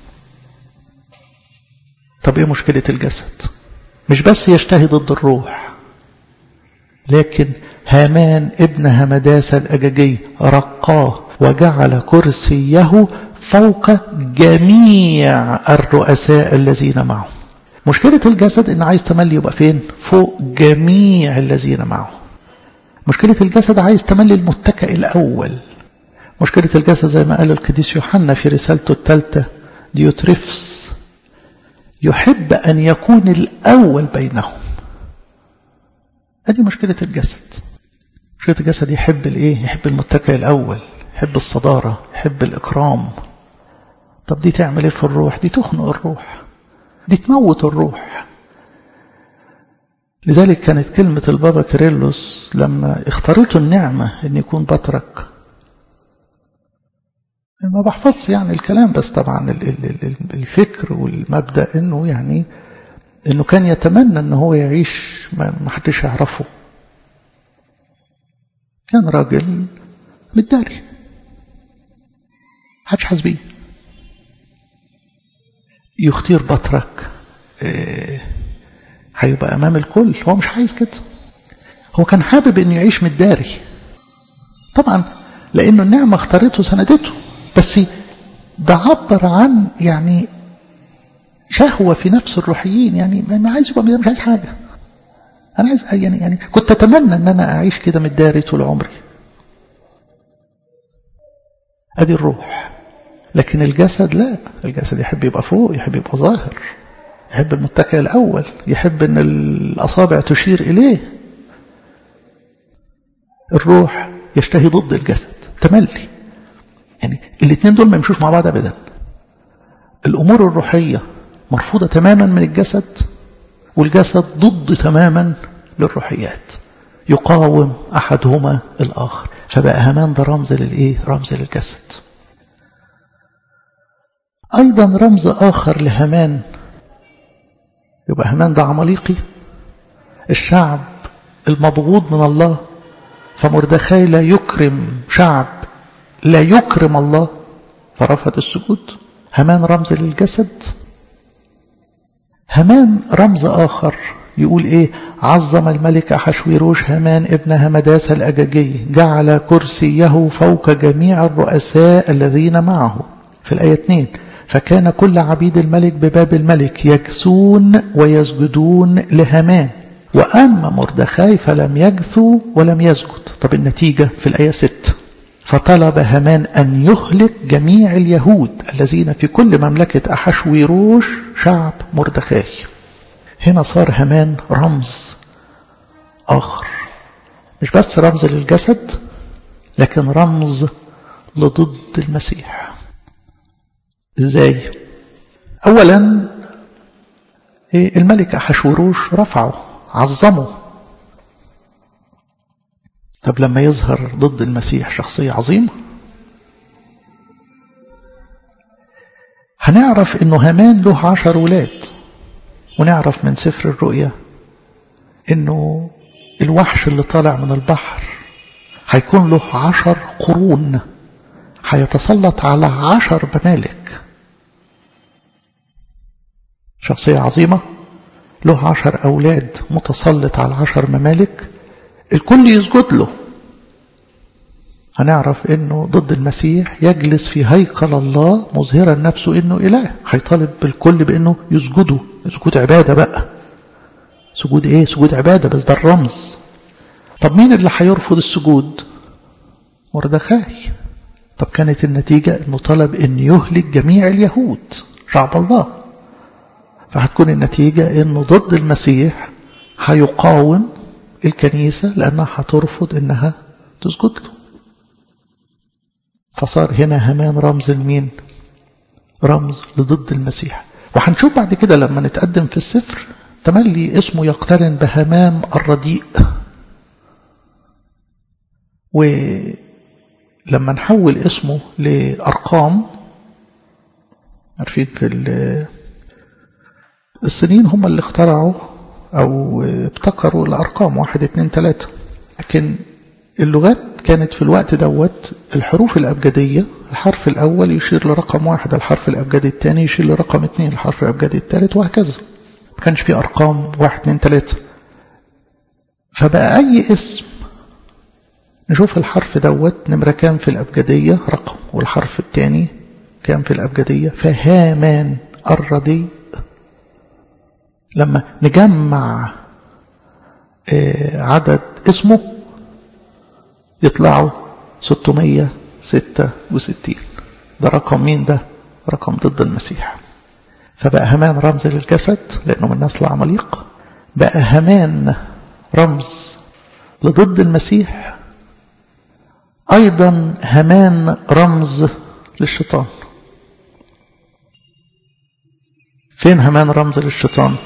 طب ايه مشكلة الجسد مش بس يجتهد ضد الروح لكن هامان ابن همداس الأجاجي رقاه وجعل كرسيه فوق جميع الرؤساء الذين معه مشكلة الجسد ان عايز تملي يبقى فين فوق جميع الذين معه مشكلة الجسد عايز تملي المتكئ الأول مشكلة الجسد زي ما قال القديس يوحنا في رسالته الثالثة ديوتريفس يحب أن يكون الأول بينهم هذه مشكلة الجسد مشكلة الجسد يحب الإيه؟ يحب المتكئ الأول يحب الصدارة يحب الإكرام طب دي تعمل إيه في الروح دي تخنق الروح دي تموت الروح لذلك كانت كلمة البابا كيرلس لما اختارته النعمة أن يكون بطرك ما بحفظش يعني الكلام بس طبعا الفكر والمبدأ انه يعني انه كان يتمنى ان هو يعيش ما حدش يعرفه كان راجل متداري محدش حاسس بيه يختير بطرك هيبقى امام الكل هو مش عايز كده هو كان حابب انه يعيش متداري طبعا لانه النعمه اختارته سندته بس ده عبر عن يعني شهوة في نفس الروحيين يعني ما عايز يبقى مش عايز حاجة أنا عايز يعني يعني كنت أتمنى أن أنا أعيش كده متداري طول عمري أدي الروح لكن الجسد لا الجسد يحب يبقى فوق يحب يبقى ظاهر يحب المتكئ الأول يحب أن الأصابع تشير إليه الروح يشتهي ضد الجسد تملي يعني الاثنين دول ما يمشوش مع بعض أبدا الأمور الروحية مرفوضة تماما من الجسد والجسد ضد تماما للروحيات يقاوم أحدهما الآخر فبقى همان ده رمز للإيه؟ رمز للجسد أيضا رمز آخر لهمان يبقى همان ده عماليقي الشعب المبغوض من الله فمردخاي لا يكرم شعب لا يكرم الله فرفض السجود همان رمز للجسد همان رمز آخر يقول إيه عظم الملك أحشويروش هامان ابن همداس الأجاجي جعل كرسيه فوق جميع الرؤساء الذين معه في الآية 2 فكان كل عبيد الملك بباب الملك يكسون ويسجدون لهامان وأما مردخاي فلم يجثو ولم يسجد طب النتيجة في الآية 6 فطلب هامان أن يهلك جميع اليهود الذين في كل مملكة أحشويروش شعب مردخاي هنا صار هامان رمز آخر مش بس رمز للجسد لكن رمز لضد المسيح ازاي اولا الملك أحشوروش رفعه عظمه طب لما يظهر ضد المسيح شخصية عظيمة هنعرف انه هامان له عشر ولاد ونعرف من سفر الرؤيا انه الوحش اللي طالع من البحر هيكون له عشر قرون هيتسلط على عشر ممالك شخصية عظيمة له عشر أولاد متسلط على عشر ممالك الكل يسجد له هنعرف انه ضد المسيح يجلس في هيكل الله مظهرا نفسه انه اله هيطالب بالكل بانه يسجدوا سجود عباده بقى سجود ايه سجود عباده بس ده الرمز طب مين اللي هيرفض السجود مردخاي طب كانت النتيجه انه طلب ان يهلك جميع اليهود شعب الله فهتكون النتيجه انه ضد المسيح هيقاوم الكنيسه لانها هترفض انها تسجد له فصار هنا همان رمز لمين رمز لضد المسيح وهنشوف بعد كده لما نتقدم في السفر تملي اسمه يقترن بهمام الرديء ولما نحول اسمه لأرقام عارفين في الصينيين هم اللي اخترعوا أو ابتكروا الأرقام واحد اتنين تلاتة لكن اللغات كانت في الوقت دوت الحروف الأبجدية الحرف الأول يشير لرقم واحد الحرف الأبجدي الثاني يشير لرقم اثنين الحرف الأبجدي الثالث وهكذا ما كانش في أرقام واحد اثنين ثلاثة فبقى أي اسم نشوف الحرف دوت نمرة كام في الأبجدية رقم والحرف الثاني كام في الأبجدية فهامان الرديء لما نجمع عدد اسمه يطلعوا 666 ده رقم مين ده رقم ضد المسيح فبقى همان رمز للجسد لأنه من نسل عماليق بقى همان رمز لضد المسيح أيضا همان رمز للشيطان فين همان رمز للشيطان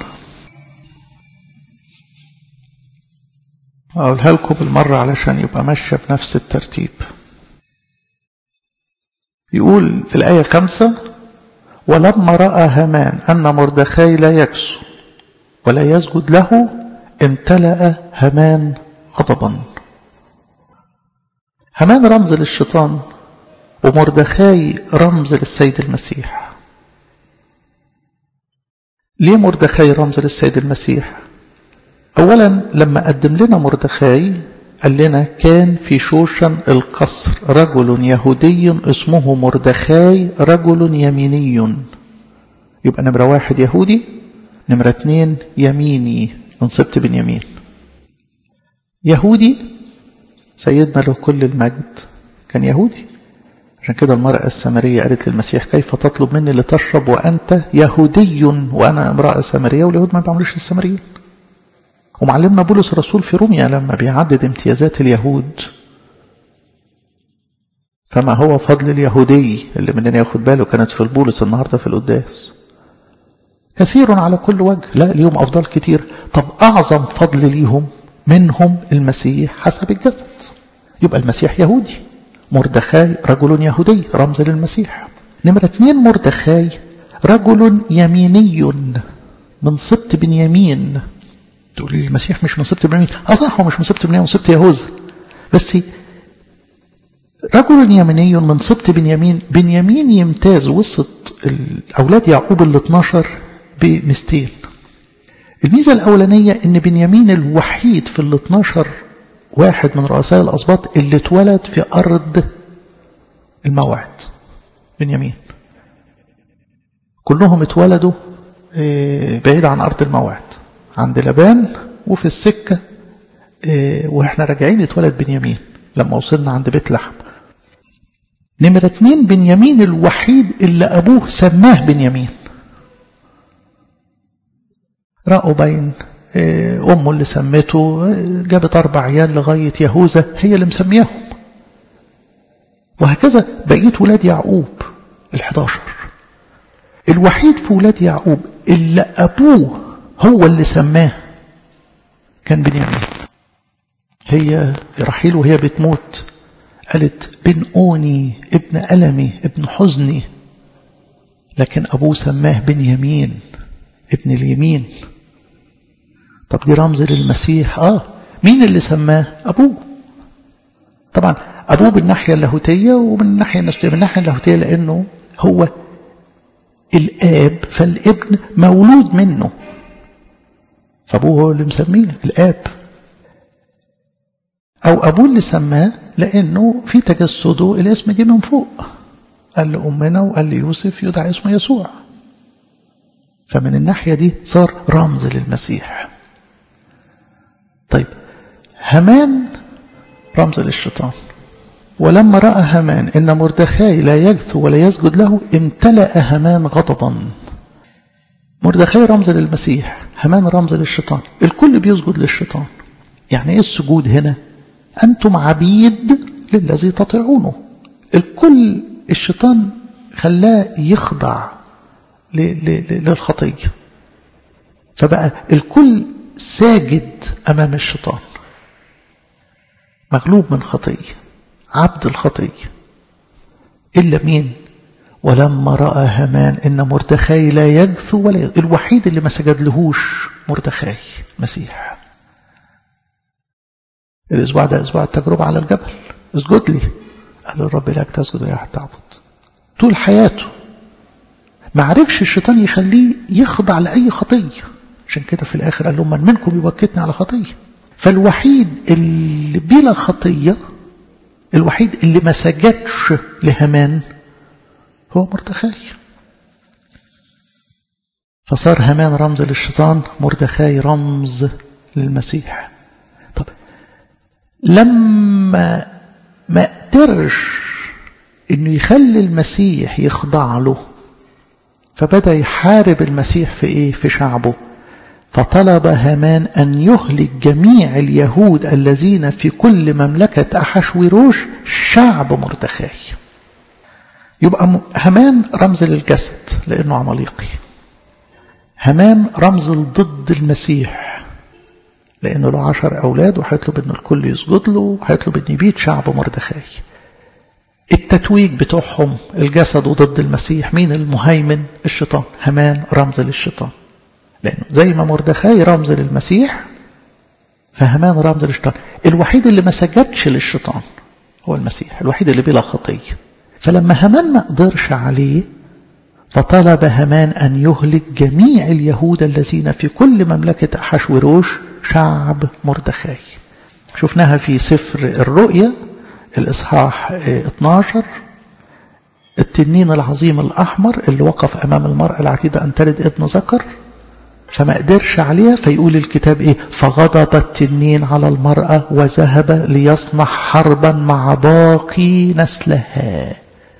أقولها لكم بالمرة علشان يبقى ماشية بنفس الترتيب يقول في الآية خمسة ولما رأى هامان أن مردخاي لا يكسو ولا يسجد له امتلأ هامان غضبا هامان رمز للشيطان ومردخاي رمز للسيد المسيح ليه مردخاي رمز للسيد المسيح أولا لما قدم لنا مردخاي قال لنا كان في شوشن القصر رجل يهودي اسمه مردخاي رجل يميني يبقى نمرة واحد يهودي نمرة اتنين يميني من سبط بنيامين يهودي سيدنا له كل المجد كان يهودي عشان كده المرأة السامرية قالت للمسيح كيف تطلب مني لتشرب وأنت يهودي وأنا امرأة سامرية واليهود ما بيعملوش السامريين ومعلمنا بولس الرسول في روميا لما بيعدد امتيازات اليهود فما هو فضل اليهودي اللي مننا ياخد باله كانت في البولس النهارده في القداس كثير على كل وجه لا ليهم أفضل كتير طب أعظم فضل ليهم منهم المسيح حسب الجسد يبقى المسيح يهودي مردخاي رجل يهودي رمز للمسيح نمرة اثنين مردخاي رجل يميني من سبط بنيامين تقولي المسيح مش من سبط بنيامين أصح هو مش من سبط بنيامين من سبط يهوذا بس رجل يميني من سبط بنيامين بنيامين يمتاز وسط أولاد يعقوب ال 12 بمستين الميزة الأولانية أن بنيامين الوحيد في ال 12 واحد من رؤساء الأسباط اللي اتولد في أرض الموعد بنيامين كلهم اتولدوا بعيد عن أرض الموعد عند لبان وفي السكة واحنا راجعين اتولد بنيامين لما وصلنا عند بيت لحم نمرة اتنين بنيامين الوحيد اللي أبوه سماه بنيامين رأوا بين أمه اللي سمته جابت أربع عيال لغاية يهوذا هي اللي مسمياهم وهكذا بقية ولاد يعقوب الحداشر الوحيد في ولاد يعقوب اللي أبوه هو اللي سماه كان بنيامين هي رحيل وهي بتموت قالت بن أوني ابن ألمي ابن حزني لكن أبوه سماه بنيامين ابن اليمين طب دي رمز للمسيح آه مين اللي سماه أبوه طبعا أبوه بالناحية اللاهوتية ومن الناحية النفسية من الناحية اللاهوتية لأنه هو الآب فالابن مولود منه فأبوه هو اللي مسميه الآب أو أبوه اللي سماه لأنه في تجسده الاسم جه من فوق قال لأمنا وقال ليوسف يدعى اسمه يسوع فمن الناحية دي صار رمز للمسيح طيب همان رمز للشيطان ولما رأى همان إن مردخاي لا يجثو ولا يسجد له امتلأ همان غضبا مردخاي رمز للمسيح همان رمز للشيطان الكل بيسجد للشيطان يعني ايه السجود هنا أنتم عبيد للذي تطيعونه الكل الشيطان خلاه يخضع للخطية فبقى الكل ساجد أمام الشيطان مغلوب من خطية عبد الخطية إلا مين ولما رأى هامان إن مردخاي لا يجثو ولا يجثو الوحيد اللي ما سجد لهوش مردخاي مسيح الأسبوع ده أسبوع التجربة على الجبل اسجد لي قال الرب لك تسجد يا حتى تعبد طول حياته ما عرفش الشيطان يخليه يخضع لأي خطية عشان كده في الآخر قال لهم من منكم يوكتني على خطية فالوحيد اللي بلا خطية الوحيد اللي ما سجدش لهمان هو مردخاي فصار همان رمز للشيطان مردخاي رمز للمسيح طب لما ما قدرش انه يخلي المسيح يخضع له فبدأ يحارب المسيح في ايه في شعبه فطلب هامان أن يهلك جميع اليهود الذين في كل مملكة أحشوروش شعب مردخاي يبقى هامان رمز للجسد لأنه عماليقي هامان رمز ضد المسيح لأنه له عشر أولاد وهيطلب أن الكل يسجد له وهيطلب أن يبيد شعب مردخاي التتويج بتوعهم الجسد ضد المسيح مين المهيمن الشيطان هامان رمز للشيطان لأنه زي ما مردخاي رمز للمسيح فهمان رمز للشيطان الوحيد اللي ما سجدش للشيطان هو المسيح الوحيد اللي بلا خطية فلما همان ما قدرش عليه فطلب همان أن يهلك جميع اليهود الذين في كل مملكة أحشوروش شعب مردخاي شفناها في سفر الرؤيا الإصحاح 12 التنين العظيم الأحمر اللي وقف أمام المرأة العتيدة أن تلد ابن ذكر فما قدرش عليها فيقول الكتاب إيه فغضب التنين على المرأة وذهب ليصنع حربا مع باقي نسلها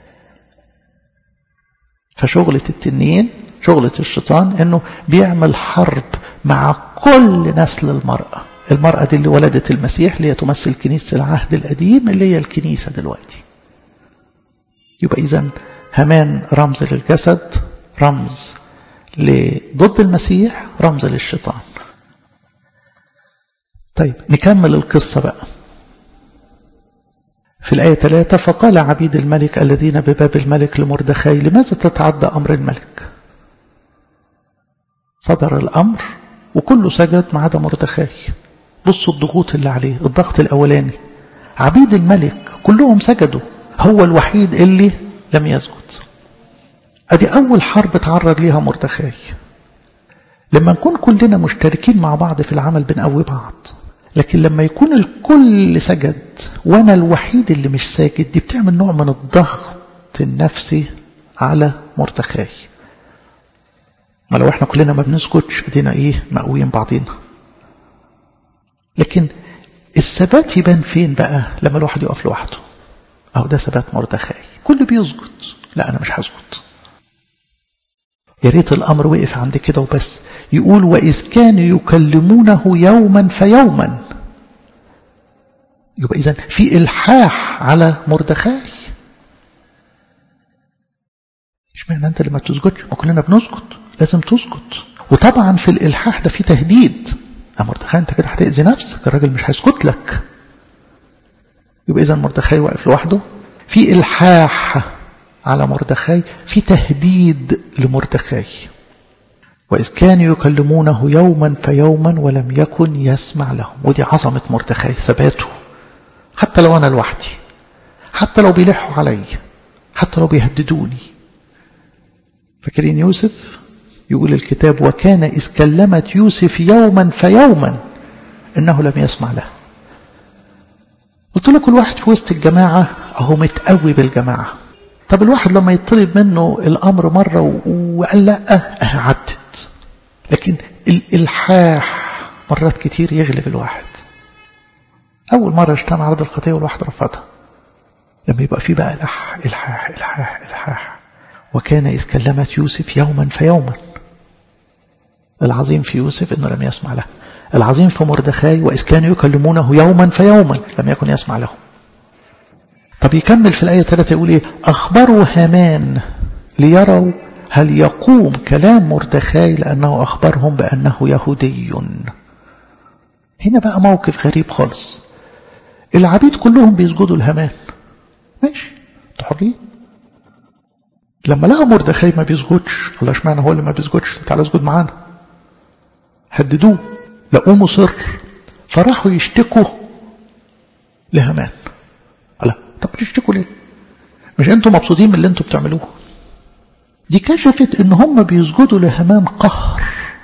فشغلة التنين شغلة الشيطان انه بيعمل حرب مع كل نسل المرأة المرأة دي اللي ولدت المسيح اللي هي تمثل كنيسة العهد القديم اللي هي الكنيسة دلوقتي يبقى إذا همان رمز للجسد رمز ضد المسيح رمز للشيطان طيب نكمل القصة بقى في الآية 3 فقال عبيد الملك الذين بباب الملك لمردخاي لماذا تتعدى أمر الملك صدر الأمر وكله سجد ما عدا مردخاي بصوا الضغوط اللي عليه الضغط الأولاني عبيد الملك كلهم سجدوا هو الوحيد اللي لم يسجد ادي اول حرب تعرض ليها مردخاي لما نكون كلنا مشتركين مع بعض في العمل بنقوي بعض لكن لما يكون الكل سجد وانا الوحيد اللي مش ساجد دي بتعمل نوع من الضغط النفسي على مردخاي ما لو احنا كلنا ما بنسجدش ادينا ايه مقويين بعضينا لكن الثبات يبان فين بقى لما الواحد يقف لوحده اهو ده ثبات مردخاي كل بيسجد لا انا مش هسجد يا ريت الامر وقف عند كده وبس يقول واذ كانوا يكلمونه يوما فيوما يبقى اذا في الحاح على مردخاي اشمعنى انت اللي ما بتسجدش ما كلنا بنسجد لازم تسجد وطبعا في الالحاح ده في تهديد يا مردخاي انت كده هتاذي نفسك الراجل مش هيسكت لك يبقى اذا مردخاي واقف لوحده في الحاح على مردخاي في تهديد لمردخاي وإذ كانوا يكلمونه يوما فيوما ولم يكن يسمع لهم ودي عظمة مردخاي ثباته حتى لو أنا لوحدي حتى لو بيلحوا علي حتى لو بيهددوني فاكرين يوسف يقول الكتاب وكان إذ كلمت يوسف يوما فيوما إنه لم يسمع له قلت له كل واحد في وسط الجماعة أهو متقوي بالجماعة طب الواحد لما يطلب منه الأمر مرة وقال لا أه عدت لكن الإلحاح مرات كتير يغلب الواحد أول مرة اشتان عرض الخطية والواحد رفضها لما يبقى في بقى الح إلحاح إلحاح إلحاح وكان إذ كلمت يوسف يوما فيوما العظيم في يوسف إنه لم يسمع له العظيم في مردخاي وإذ كانوا يكلمونه يوما فيوما لم يكن يسمع لهم طب يكمل في الآية 3 يقول إيه أخبروا هامان ليروا هل يقوم كلام مردخاي لأنه أخبرهم بأنه يهودي هنا بقى موقف غريب خالص العبيد كلهم بيسجدوا لهامان ماشي تحرين لما لقى مردخاي ما بيسجدش الله اشمعنى هو اللي ما بيسجدش تعالى اسجد معانا هددوه لقوه مصر فراحوا يشتكوا لهامان الله طب تشتكوا ليه مش انتوا مبسوطين من اللي انتوا بتعملوه دي كشفت ان هم بيسجدوا لهامان قهر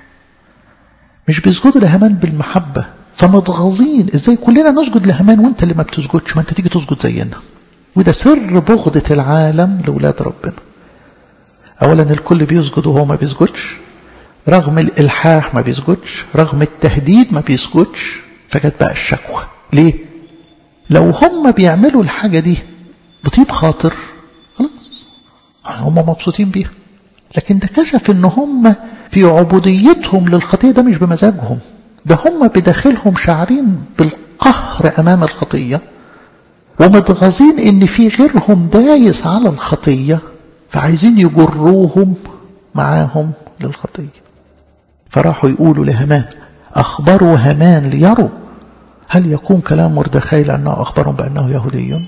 مش بيسجدوا لهامان بالمحبة فمتغاظين ازاي كلنا نسجد لهامان وانت اللي ما بتسجدش ما انت تيجي تسجد زينا وده سر بغضة العالم لولاد ربنا اولا الكل بيسجد وهو ما بيسجدش رغم الالحاح ما بيسجدش رغم التهديد ما بيسجدش فجت بقى الشكوى ليه لو هم بيعملوا الحاجة دي بطيب خاطر خلاص هم مبسوطين بيها لكن ده كشف ان هم في عبوديتهم للخطية ده مش بمزاجهم ده هم بداخلهم شعرين بالقهر امام الخطية ومتغاظين ان في غيرهم دايس على الخطية فعايزين يجروهم معاهم للخطية فراحوا يقولوا لهمان أخبروا همان ليروا هل يكون كلام مردخاي لأنه أخبرهم بأنه يهودي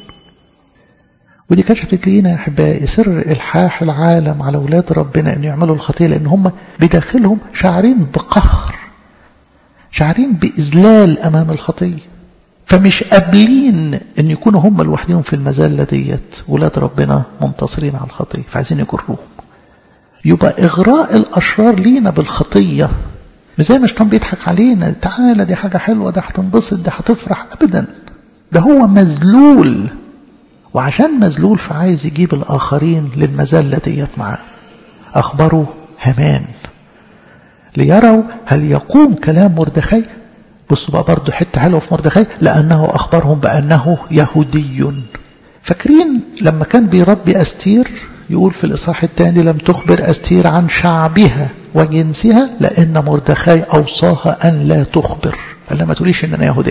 ودي كشفت لينا يا أحبائي سر إلحاح العالم على أولاد ربنا أن يعملوا الخطية لأن هم بداخلهم شعرين بقهر شعرين بإذلال أمام الخطية فمش قابلين أن يكونوا هم لوحدهم في المزالة ديت ولاد ربنا منتصرين على الخطية فعايزين يجروهم يبقى إغراء الأشرار لينا بالخطية مش زي ما الشيطان بيضحك علينا تعالى دي حاجة حلوة ده هتنبسط ده هتفرح أبدا ده هو مذلول وعشان مذلول فعايز يجيب الآخرين للمذلة ديت معاه أخبروا همان ليروا هل يقوم كلام مردخي بصوا بقى برضه حتة حلوة في مردخي لأنه أخبرهم بأنه يهودي فاكرين لما كان بيربي أستير يقول في الإصحاح الثاني لم تخبر أستير عن شعبها وجنسها لأن مردخاي أوصاها أن لا تخبر قال ما تقوليش إن أنا يهودي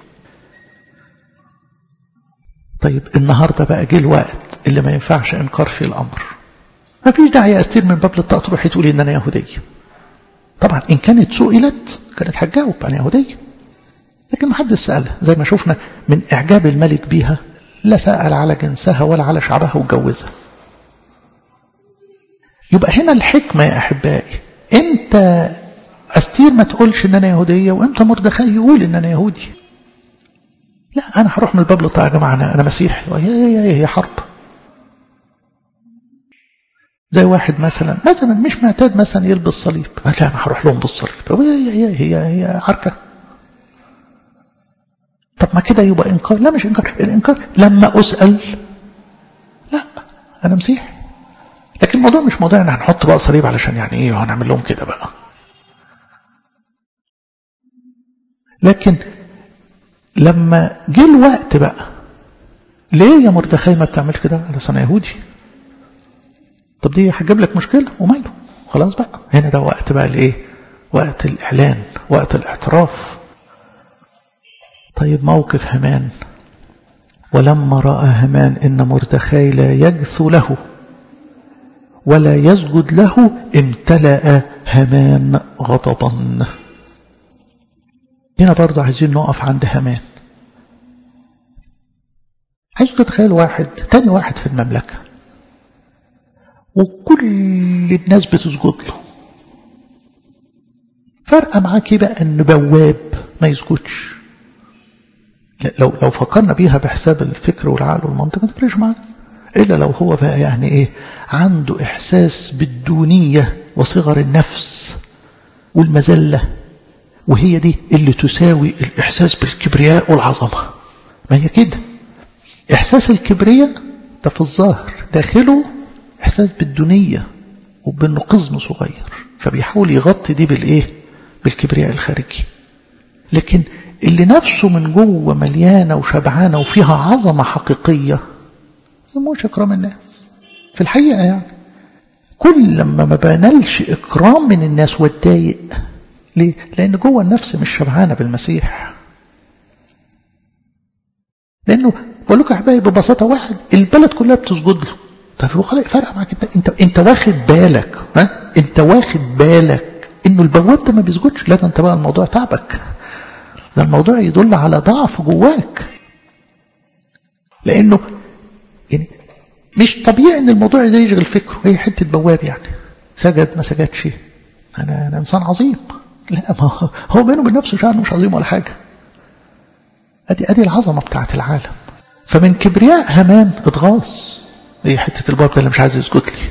طيب النهاردة بقى جه الوقت اللي ما ينفعش إنكار فيه الأمر ما فيش داعي يا أستير من باب للطاقة تروحي تقولي إن أنا يهودي طبعا إن كانت سئلت كانت هتجاوب أنا يهودي لكن ما حدش سألها زي ما شفنا من إعجاب الملك بيها لا سأل على جنسها ولا على شعبها واتجوزها يبقى هنا الحكمة يا أحبائي امتى أستير ما تقولش إن أنا يهودية وامتى مردخاي يقول إن أنا يهودي لا أنا هروح من الباب للطاعة يا جماعة أنا, أنا مسيحي هي, هي, هي حرب زي واحد مثلا مثلا مش معتاد مثلا يلبس صليب لا أنا هروح لهم بالصليب هي هي هي, هي عركة طب ما كده يبقى إنكار لا مش إنكار الإنكار لما أسأل لا أنا مسيحي لكن الموضوع مش موضوع ان هنحط بقى صليب علشان يعني ايه وهنعمل لهم كده بقى لكن لما جه الوقت بقى ليه يا مردخاي ما بتعمل كده انا انا يهودي طب دي هتجيب لك مشكله وماله خلاص بقى هنا ده وقت بقى الايه وقت الاعلان وقت الاعتراف طيب موقف همان ولما راى همان ان مردخاي لا يجثو له ولا يسجد له امتلأ همان غضبا هنا برضه عايزين نقف عند همان عايز تتخيل واحد تاني واحد في المملكة وكل الناس بتسجد له فرق معاك بقى ان بواب ما يسجدش لو لو فكرنا بيها بحساب الفكر والعقل والمنطق ما تفرقش معانا إلا لو هو بقى يعني إيه عنده إحساس بالدونية وصغر النفس والمذلة وهي دي اللي تساوي الإحساس بالكبرياء والعظمة ما هي كده إحساس الكبرياء ده في الظاهر داخله إحساس بالدونية وبأنه قزم صغير فبيحاول يغطي دي بالإيه بالكبرياء الخارجي لكن اللي نفسه من جوه مليانة وشبعانة وفيها عظمة حقيقية مش إكرام الناس في الحقيقة يعني كل لما ما بنالش إكرام من الناس واتضايق ليه؟ لأن جوه النفس مش شبعانة بالمسيح لأنه بقول لكم يا حبايبي ببساطة واحد البلد كلها بتسجد له طب هو خلاص فرق معاك انت انت انت واخد بالك ها انت واخد بالك انه البواب ده ما بيسجدش لا ده انت بقى الموضوع تعبك ده الموضوع يدل على ضعف جواك لانه يعني مش طبيعي ان الموضوع ده يشغل فكره هي حته بواب يعني سجد ما سجدش انا انا انسان عظيم لا ما هو بينه وبين نفسه شأنه مش عظيم ولا حاجه ادي ادي العظمه بتاعت العالم فمن كبرياء همان اتغاظ ايه حته الباب ده اللي مش عايز يسجد لي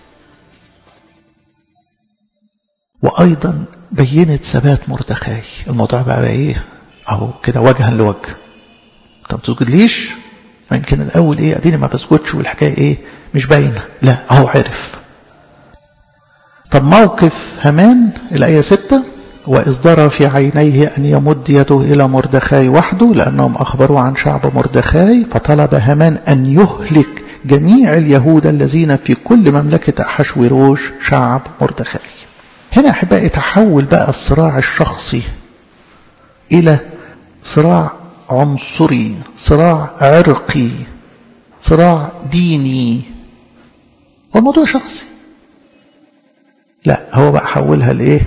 وايضا بينت ثبات مردخاي الموضوع بقى ايه اهو كده وجها لوجه طب تسجد ليش ما يمكن الاول ايه اديني ما بسجدش والحكايه ايه مش باينه لا اهو عرف طب موقف همان الايه ستة وإصدر في عينيه أن يمد يده إلى مردخاي وحده لأنهم أخبروا عن شعب مردخاي فطلب همان أن يهلك جميع اليهود الذين في كل مملكة أحشوروش شعب مردخاي هنا أحبائي تحول بقى الصراع الشخصي إلى صراع عنصري صراع عرقي صراع ديني والموضوع شخصي لا هو بقى حولها لإيه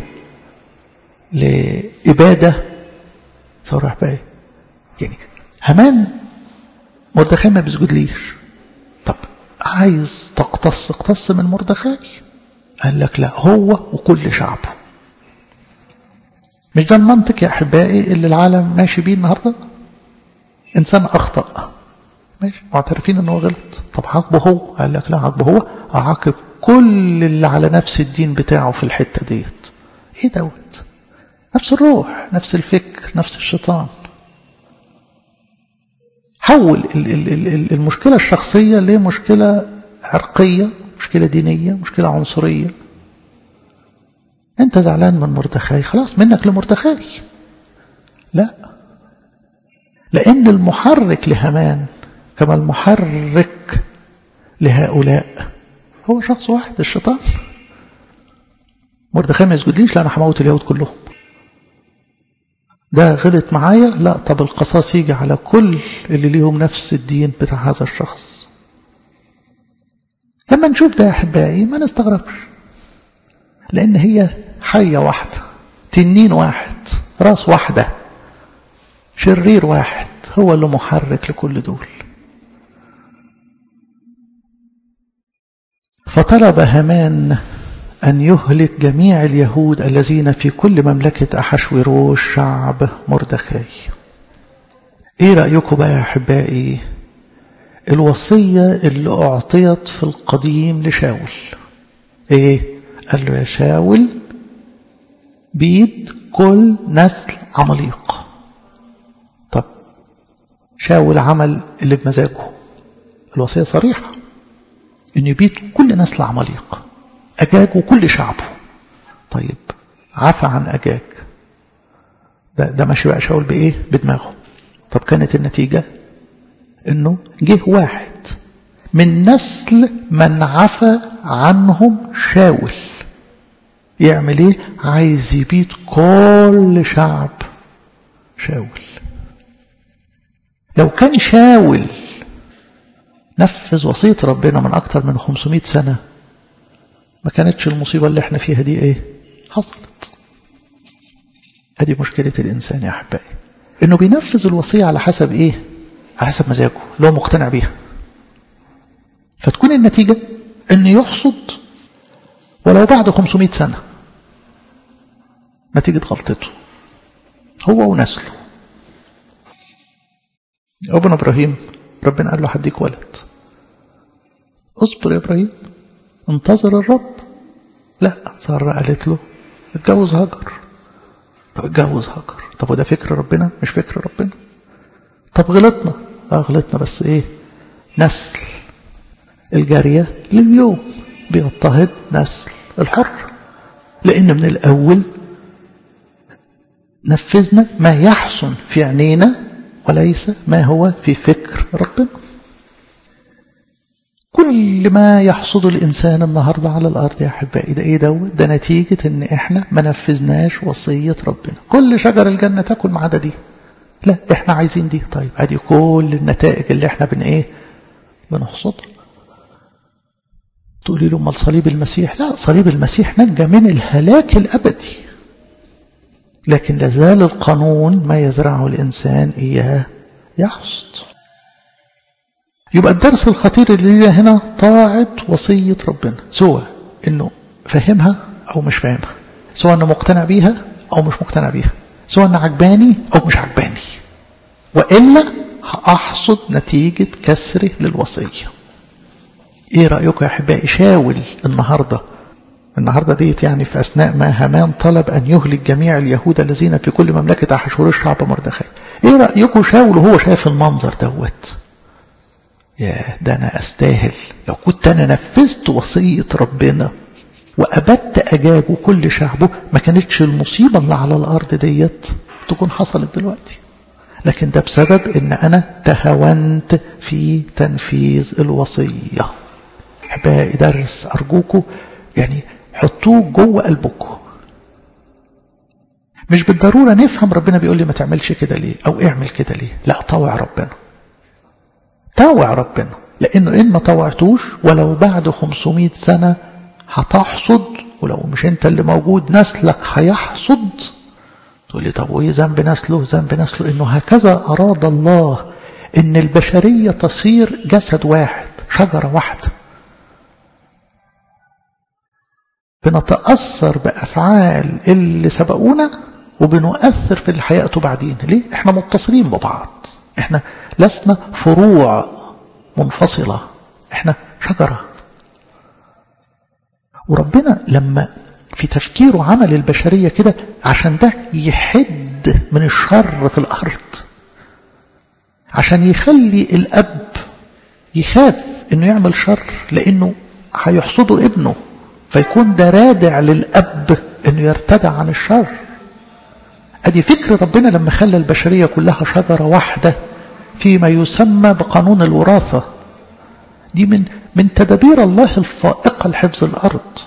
لإبادة صراح بقى يعني همان مردخاي ما بيسجدليش طب عايز تقتص اقتص من مردخاي قال لك لا هو وكل شعبه مش ده المنطق يا أحبائي اللي العالم ماشي بيه النهاردة إنسان أخطأ ماشي معترفين أنه غلط طب عاقبه هو قال لك لا عاقبه هو أعاقب كل اللي على نفس الدين بتاعه في الحتة ديت إيه دوت نفس الروح نفس الفكر نفس الشيطان حول المشكلة الشخصية لمشكلة عرقية مشكلة دينية مشكلة عنصرية انت زعلان من مردخاي خلاص منك لمردخاي لا لأن المحرك لهمان كما المحرك لهؤلاء هو شخص واحد الشيطان مردخاي ما يسجدليش لا انا هموت اليهود كلهم ده غلط معايا لا طب القصاص يجي على كل اللي ليهم نفس الدين بتاع هذا الشخص لما نشوف ده يا احبائي ما نستغربش لان هي حيه واحده تنين واحد راس واحده شرير واحد هو اللي محرك لكل دول فطلب هامان أن يهلك جميع اليهود الذين في كل مملكة أحشوروش شعب مردخاي إيه رأيكم بقى يا أحبائي الوصية اللي أعطيت في القديم لشاول إيه قال له يا شاول بيد كل نسل عمليق طب شاول عمل اللي بمزاجه الوصية صريحة أن يبيد كل نسل عمليق أجاج وكل شعبه طيب عفى عن أجاج ده, ده ماشي بقى شاول بإيه بدماغه طب كانت النتيجة انه جه واحد من نسل من عفى عنهم شاول يعمل ايه عايز يبيد كل شعب شاول لو كان شاول نفذ وصية ربنا من أكتر من 500 سنة ما كانتش المصيبة اللي احنا فيها دي ايه حصلت ادي مشكلة الإنسان يا أحبائي إنه بينفذ الوصية على حسب إيه على حسب مزاجه اللي هو مقتنع بيها فتكون النتيجة إن يحصد ولو بعد 500 سنة نتيجة غلطته هو ونسله ابن إبراهيم ربنا قال له هديك ولد اصبر يا إبراهيم انتظر الرب لا سارة قالت له اتجوز هاجر طب اتجوز هاجر طب وده فكر ربنا مش فكر ربنا طب غلطنا اه غلطنا بس ايه نسل الجارية لليوم بيضطهد نسل الحر لان من الاول نفذنا ما يحسن في عينينا وليس ما هو في فكر ربنا كل ما يحصد الإنسان النهاردة على الأرض يا أحبائي ده إيه دوت ده نتيجة إن إحنا ما نفذناش وصية ربنا كل شجر الجنة تاكل ما عدا دي لا إحنا عايزين دي طيب أدي كل النتائج اللي إحنا بن إيه بنحصدها تقولي له امال صليب المسيح لا صليب المسيح نجى من الهلاك الأبدي لكن لازال القانون ما يزرعه الإنسان إياه يحصد يبقى الدرس الخطير اللي لينا هنا طاعة وصية ربنا سواء انه فهمها او مش فاهمها سواء انه مقتنع بيها او مش مقتنع بيها سواء انه عجباني او مش عجباني والا هاحصد نتيجة كسره للوصية ايه رأيكم يا احبائي شاول النهاردة النهاردة ديت يعني في أثناء ما هامان طلب أن يهلك جميع اليهود الذين في كل مملكة أحشورش شعب مردخاي إيه رأيكم شاول وهو شايف المنظر دوت يا ده أنا أستاهل لو كنت أنا نفذت وصية ربنا وأبدت أجاج كل شعبه ما كانتش المصيبة اللي على الأرض ديت تكون حصلت دلوقتي لكن ده بسبب ان أنا تهاونت في تنفيذ الوصية أحبائي درس أرجوكم يعني حطوه جوه قلبكم مش بالضرورة نفهم ربنا بيقول لي ما تعملش كده ليه أو اعمل كده ليه لا طوع ربنا طاوع ربنا لأنه إن ما طوعتوش ولو بعد 500 سنة هتحصد ولو مش أنت اللي موجود نسلك هيحصد تقول لي طب وإيه ذنب نسله ذنب نسله إنه هكذا أراد الله إن البشرية تصير جسد واحد شجرة واحدة بنتأثر بأفعال اللي سبقونا وبنؤثر في اللي هيأتوا بعدين ليه؟ احنا متصلين ببعض احنا لسنا فروع منفصلة احنا شجرة وربنا لما في تفكيره عمل البشرية كده عشان ده يحد من الشر في الأرض عشان يخلي الأب يخاف انه يعمل شر لانه هيحصده ابنه فيكون ده رادع للأب انه يرتدع عن الشر ادي فكر ربنا لما خلى البشرية كلها شجرة واحدة فيما يسمى بقانون الوراثة دي من من تدابير الله الفائقة لحفظ الأرض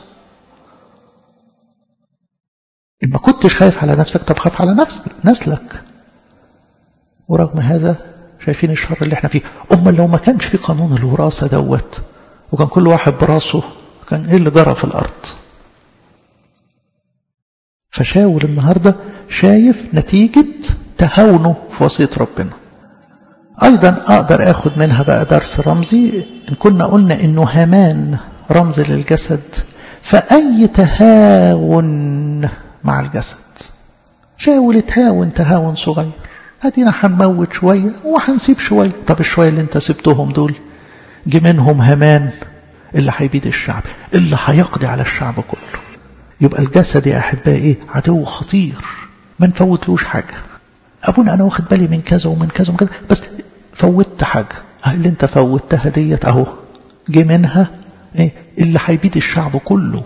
إن ما كنتش خايف على نفسك طب خاف على نفسك نسلك ورغم هذا شايفين الشر اللي احنا فيه أما لو ما كانش في قانون الوراثة دوت وكان كل واحد براسه كان ايه اللي جرى في الأرض فشاول النهاردة شايف نتيجة تهاونه في وصية ربنا أيضا أقدر أخد منها بقى درس رمزي إن كنا قلنا إنه هامان رمز للجسد فأي تهاون مع الجسد شاول تهاون تهاون صغير هدينا هنموت شوية وهنسيب شوية طب الشوية اللي انت سبتهم دول جه منهم هامان اللي هيبيد الشعب اللي هيقضي على الشعب كله يبقى الجسد يا أحبائي إيه؟ عدو خطير ما نفوتلوش حاجة أبونا أنا واخد بالي من كذا ومن كذا ومن كذا بس فوتت حاجة اللي انت فوتها ديت أهو جه منها إيه اللي هيبيد الشعب كله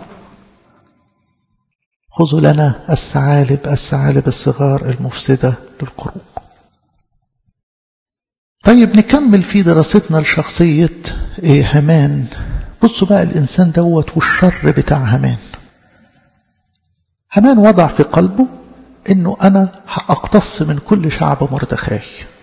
خذوا لنا الثعالب الثعالب الصغار المفسدة للقروب طيب نكمل في دراستنا لشخصية إيه همان بصوا بقى الإنسان دوت والشر بتاع همان همان وضع في قلبه انه انا هاقتص من كل شعب مردخاي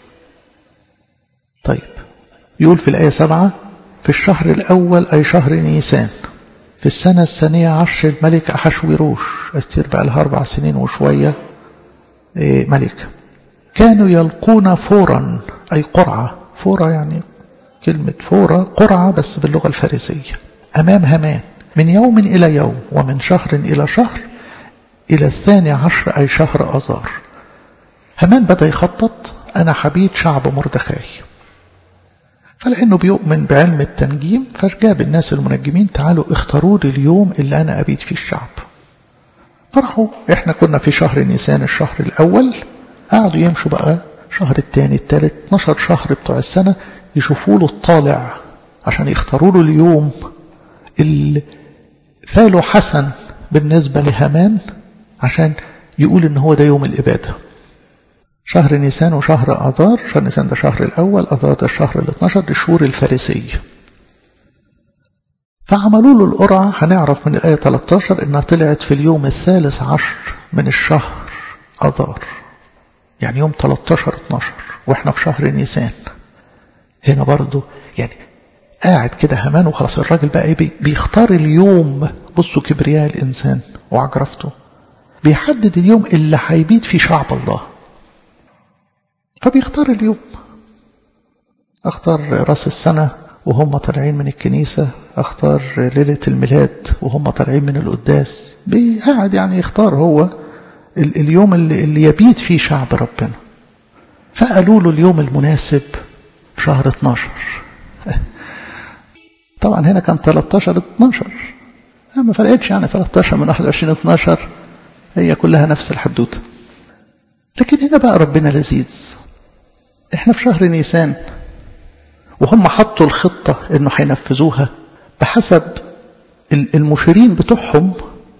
طيب يقول في الآية سبعة في الشهر الأول أي شهر نيسان في السنة الثانية عشر الملك أحشويروش أستير بقى لها أربع سنين وشوية ملك كانوا يلقون فورا أي قرعة فورة يعني كلمة فورة قرعة بس باللغة الفارسية أمام همان من يوم إلى يوم ومن شهر إلى شهر إلى الثاني عشر أي شهر أذار همان بدأ يخطط أنا حبيت شعب مردخاي فلأنه بيؤمن بعلم التنجيم فجاب الناس المنجمين تعالوا اختاروا لي اليوم اللي أنا أبيت فيه الشعب فرحوا احنا كنا في شهر نيسان الشهر الأول قعدوا يمشوا بقى شهر الثاني الثالث 12 شهر بتوع السنة يشوفوا له الطالع عشان يختاروا له اليوم اللي فاله حسن بالنسبة لهمان عشان يقول ان هو ده يوم الإبادة شهر نيسان وشهر أذار شهر نيسان ده شهر الأول أذار ده الشهر ال 12 دي الشهور الفارسية فعملوا له القرعة هنعرف من الآية 13 إنها طلعت في اليوم الثالث عشر من الشهر أذار يعني يوم 13 12 وإحنا في شهر نيسان هنا برضو يعني قاعد كده همان وخلاص الراجل بقى ايه بيختار اليوم بصوا كبرياء الإنسان وعجرفته بيحدد اليوم اللي هيبيد فيه شعب الله فبيختار اليوم اختار راس السنة وهم طالعين من الكنيسة اختار ليلة الميلاد وهم طالعين من القداس قاعد يعني يختار هو اليوم اللي, اللي يبيد فيه شعب ربنا فقالوا له اليوم المناسب شهر 12 طبعا هنا كان 13 12 ما فرقتش يعني 13 من 21 12 هي كلها نفس الحدوته لكن هنا بقى ربنا لذيذ احنا في شهر نيسان وهم حطوا الخطة انه هينفذوها بحسب المشيرين بتوعهم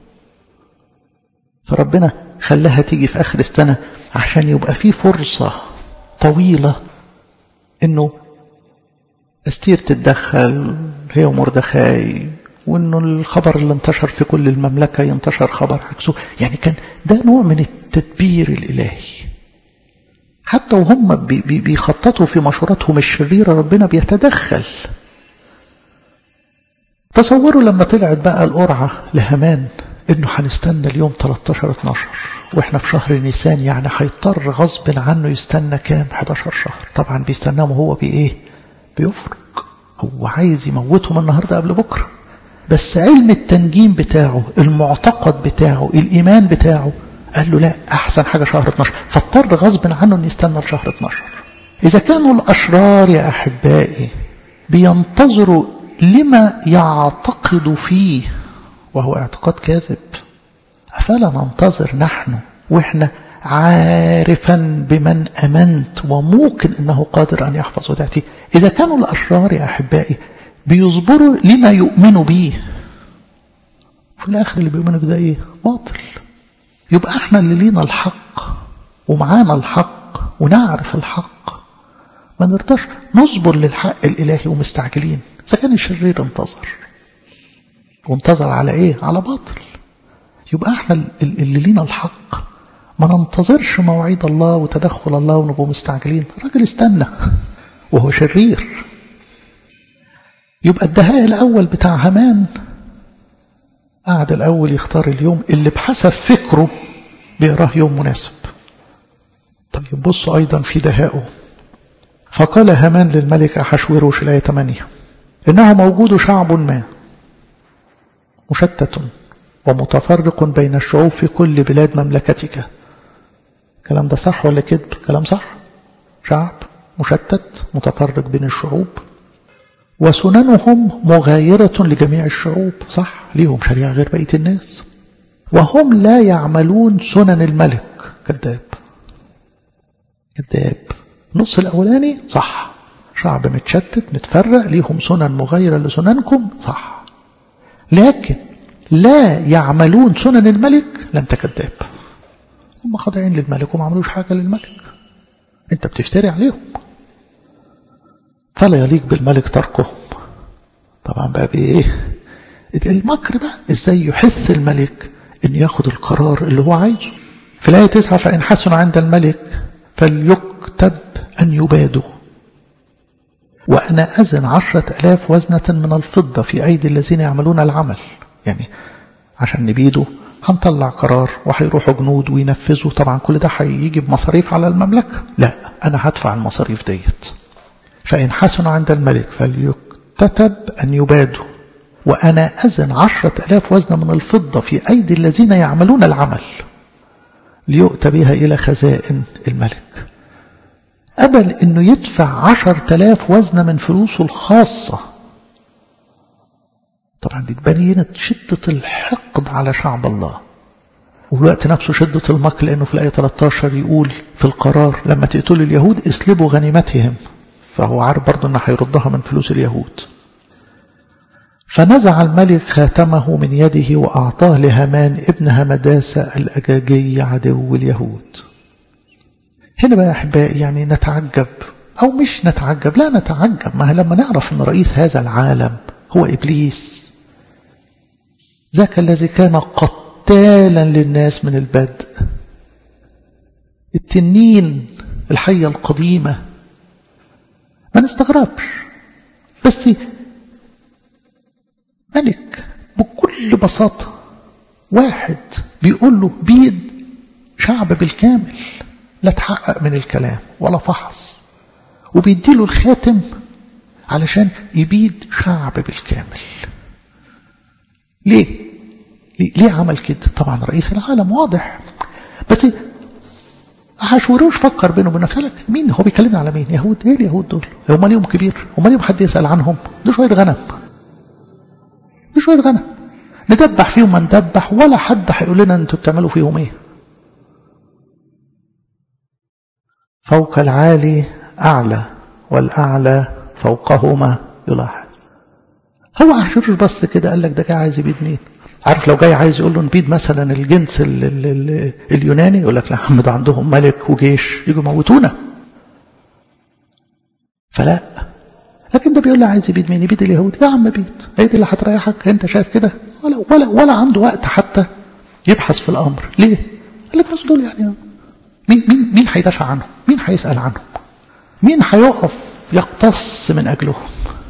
فربنا خلاها تيجي في اخر السنة عشان يبقى في فرصة طويلة انه استير تتدخل هي ومردخاي وانه الخبر اللي انتشر في كل المملكة ينتشر خبر عكسه يعني كان ده نوع من التدبير الالهي حتى وهم بيخططوا في مشوراتهم الشريرة ربنا بيتدخل تصوروا لما طلعت بقى القرعة لهمان انه هنستنى اليوم 13 12 واحنا في شهر نيسان يعني هيضطر غصب عنه يستنى كام 11 شهر طبعا بيستناهم وهو بايه بيفرق هو عايز يموتهم النهارده قبل بكره بس علم التنجيم بتاعه المعتقد بتاعه الايمان بتاعه قال له لا احسن حاجه شهر 12 فاضطر غصب عنه ان يستنى لشهر 12 اذا كانوا الاشرار يا احبائي بينتظروا لما يعتقد فيه وهو اعتقاد كاذب أفلا ننتظر نحن وإحنا عارفا بمن أمنت وموقن أنه قادر أن يحفظ ودعتي إذا كانوا الأشرار يا أحبائي بيصبروا لما يؤمنوا به في الآخر اللي بيؤمنوا بده إيه باطل يبقى احنا اللي لينا الحق ومعانا الحق ونعرف الحق ما نرضاش نصبر للحق الإلهي ومستعجلين إذا كان الشرير انتظر وانتظر على إيه على باطل يبقى احنا اللي لينا الحق ما ننتظرش مواعيد الله وتدخل الله ونبقى مستعجلين الراجل استنى وهو شرير يبقى الدهاء الأول بتاع همان قعد الأول يختار اليوم اللي بحسب فكره بيراه يوم مناسب طيب بصوا أيضا في دهائه فقال هامان للملك أحشوروش الآية 8 إنه موجود شعب ما مشتت ومتفرق بين الشعوب في كل بلاد مملكتك الكلام ده صح ولا كذب كلام صح شعب مشتت متفرق بين الشعوب وسننهم مغايرة لجميع الشعوب صح ليهم شريعة غير بقية الناس وهم لا يعملون سنن الملك كذاب كذاب النص الأولاني صح شعب متشتت متفرق ليهم سنن مغايرة لسننكم صح لكن لا يعملون سنن الملك لا انت كذاب هم خاضعين للملك وما عملوش حاجة للملك انت بتفتري عليهم فلا يليق بالملك تركهم طبعا بقى بايه المكر بقى ازاي يحث الملك ان ياخد القرار اللي هو عايزه في الآية تسعة فإن حسن عند الملك فليكتب أن يبادوا وأنا أزن عشرة ألاف وزنة من الفضة في أيدي الذين يعملون العمل يعني عشان نبيده هنطلع قرار وهيروحوا جنود وينفذوا طبعا كل ده هيجي بمصاريف على المملكة لا أنا هدفع المصاريف ديت فإن حسن عند الملك فليكتتب أن يبادوا وأنا أزن عشرة ألاف وزنة من الفضة في أيدي الذين يعملون العمل ليؤتى بها إلى خزائن الملك قبل أنه يدفع عشر تلاف وزنة من فلوسه الخاصة طبعا دي تبينت شدة الحقد على شعب الله وفي الوقت نفسه شدة المكر لأنه في الآية 13 يقول في القرار لما تقتلوا اليهود اسلبوا غنيمتهم فهو عارف برضه أنه هيردها من فلوس اليهود فنزع الملك خاتمه من يده وأعطاه لهامان ابن همداسة الأجاجي عدو اليهود هنا بقى أحبائي يعني نتعجب أو مش نتعجب لا نتعجب ما لما نعرف أن رئيس هذا العالم هو إبليس ذاك الذي كان قتالا للناس من البدء التنين الحية القديمة ما نستغربش بس ملك بكل بساطة واحد بيقول له بيد شعب بالكامل لا تحقق من الكلام ولا فحص وبيديله الخاتم علشان يبيد شعب بالكامل ليه ليه عمل كده طبعا رئيس العالم واضح بس حشوروش فكر بينه وبين نفسه لك مين هو بيكلمنا على مين يهود ايه اليهود دول هم ليهم كبير هم ليهم حد يسأل عنهم دول شوية غنم دول شوية غنم ندبح فيهم ما ندبح ولا حد هيقول لنا انتوا بتعملوا فيهم ايه فوق العالي أعلى والأعلى فوقهما يلاحظ هو أحشرش بس كده قال لك ده جاي عايز يبيد مين عارف لو جاي عايز يقول له نبيد مثلا الجنس ال ال ال اليوناني يقول لك لا عم ده عندهم ملك وجيش يجوا يموتونا فلا لكن ده بيقول له عايز يبيد مين يبيد اليهود يا عم بيد هي دي اللي هتريحك انت شايف كده ولا ولا ولا عنده وقت حتى يبحث في الامر ليه قال لك الناس دول يعني مين مين مين هيدافع عنهم مين هيسال عنهم مين هيقف يقتص من اجلهم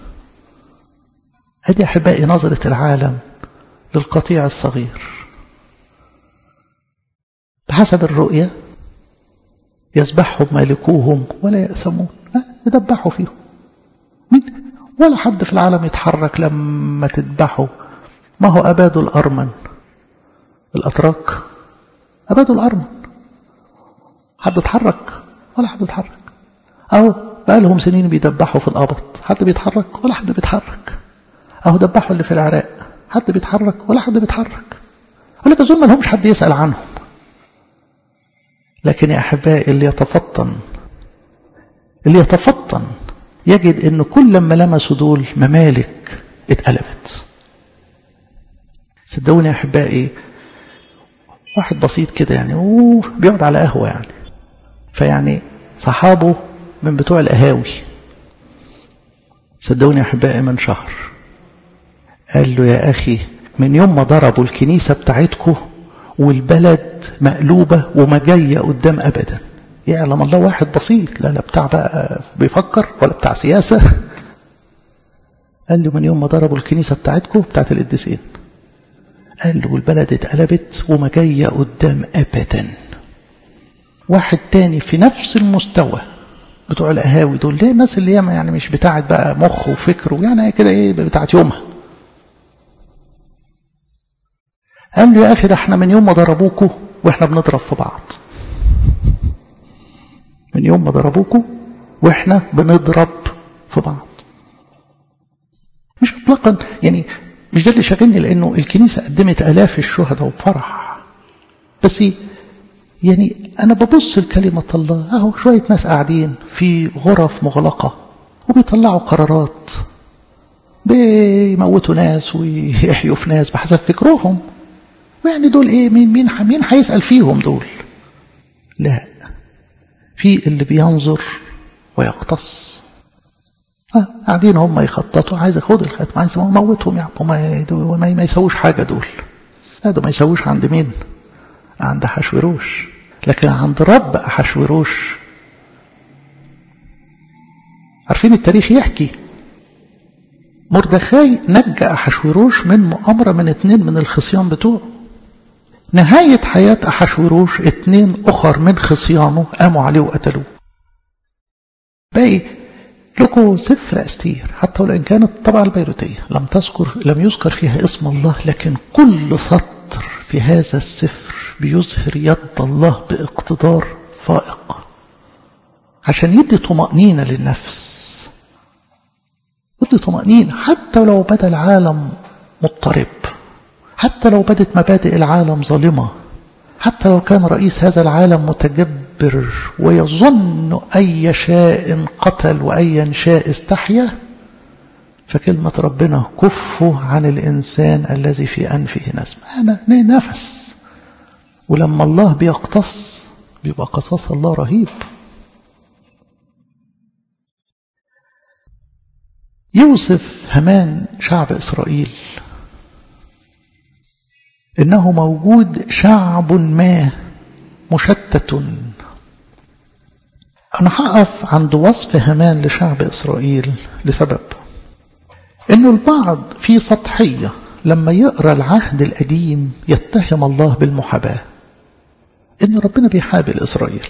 ادي احبائي نظره العالم للقطيع الصغير بحسب الرؤية يسبحهم مالكوهم ولا يأثمون يدبحوا فيهم مين ولا حد في العالم يتحرك لما تذبحوا ما هو أباد الأرمن الأتراك أباد الأرمن حد اتحرك ولا حد اتحرك أو بقى لهم سنين بيدبحوا في القبط حد بيتحرك ولا حد بيتحرك أهو دبحوا اللي في العراق حد بيتحرك ولا حد بيتحرك يقول لك دول ما لهمش حد يسأل عنهم لكن يا أحبائي اللي يتفطن اللي يتفطن يجد أن كل لما لمسوا دول ممالك اتقلبت صدقوني يا أحبائي واحد بسيط كده يعني أوه بيقعد على قهوة يعني فيعني صحابه من بتوع القهاوي صدقوني يا أحبائي من شهر قال له يا أخي من يوم ما ضربوا الكنيسة بتاعتكم والبلد مقلوبة وما جاية قدام أبدا يعلم الله واحد بسيط لا لا بتاع بقى بيفكر ولا بتاع سياسة قال له من يوم ما ضربوا الكنيسة بتاعتكم بتاعت القديسين قال له البلد اتقلبت وما جاية قدام أبدا واحد تاني في نفس المستوى بتوع القهاوي دول ليه الناس اللي هي يعني مش بتاعت بقى مخ وفكر ويعني كده ايه بتاعت يومها قال له يا اخي ده احنا من يوم ما ضربوكوا واحنا بنضرب في بعض من يوم ما ضربوكوا واحنا بنضرب في بعض مش اطلاقا يعني مش ده اللي شاغلني لانه الكنيسه قدمت الاف الشهداء وبفرح بس يعني انا ببص لكلمه الله اهو شويه ناس قاعدين في غرف مغلقه وبيطلعوا قرارات بيموتوا ناس ويحيوا في ناس بحسب فكرهم ويعني دول ايه مين مين مين هيسال فيهم دول لا في اللي بينظر ويقتص آه قاعدين هم يخططوا عايز ياخد الختم عايز يموتهم يعني وما, وما ما يسووش حاجه دول لا دول ما يسووش عند مين عند حشوروش لكن عند رب أحشوروش عارفين التاريخ يحكي مردخاي نجى أحشوروش من مؤامرة من اتنين من الخصيان بتوعه نهاية حياة أحشوروش اتنين أخر من خصيانه قاموا عليه وقتلوه باقي لكم سفر أستير حتى ولو إن كانت طبعا البيروتية لم تذكر لم يذكر فيها اسم الله لكن كل سطر في هذا السفر بيظهر يد الله باقتدار فائق عشان يدي طمأنينة للنفس يدي طمأنينة حتى لو بدا العالم مضطرب حتى لو بدت مبادئ العالم ظالمة حتى لو كان رئيس هذا العالم متجبر ويظن أي شاء قتل وأي شاء استحيا فكلمة ربنا كفوا عن الإنسان الذي في أنفه نسمة أنا نفس ولما الله بيقتص بيبقى قصاص الله رهيب يوصف همان شعب إسرائيل إنه موجود شعب ما مشتت أنا هقف عند وصف همان لشعب إسرائيل لسبب إنه البعض في سطحية لما يقرأ العهد القديم يتهم الله بالمحاباة إن ربنا بيحابي إسرائيل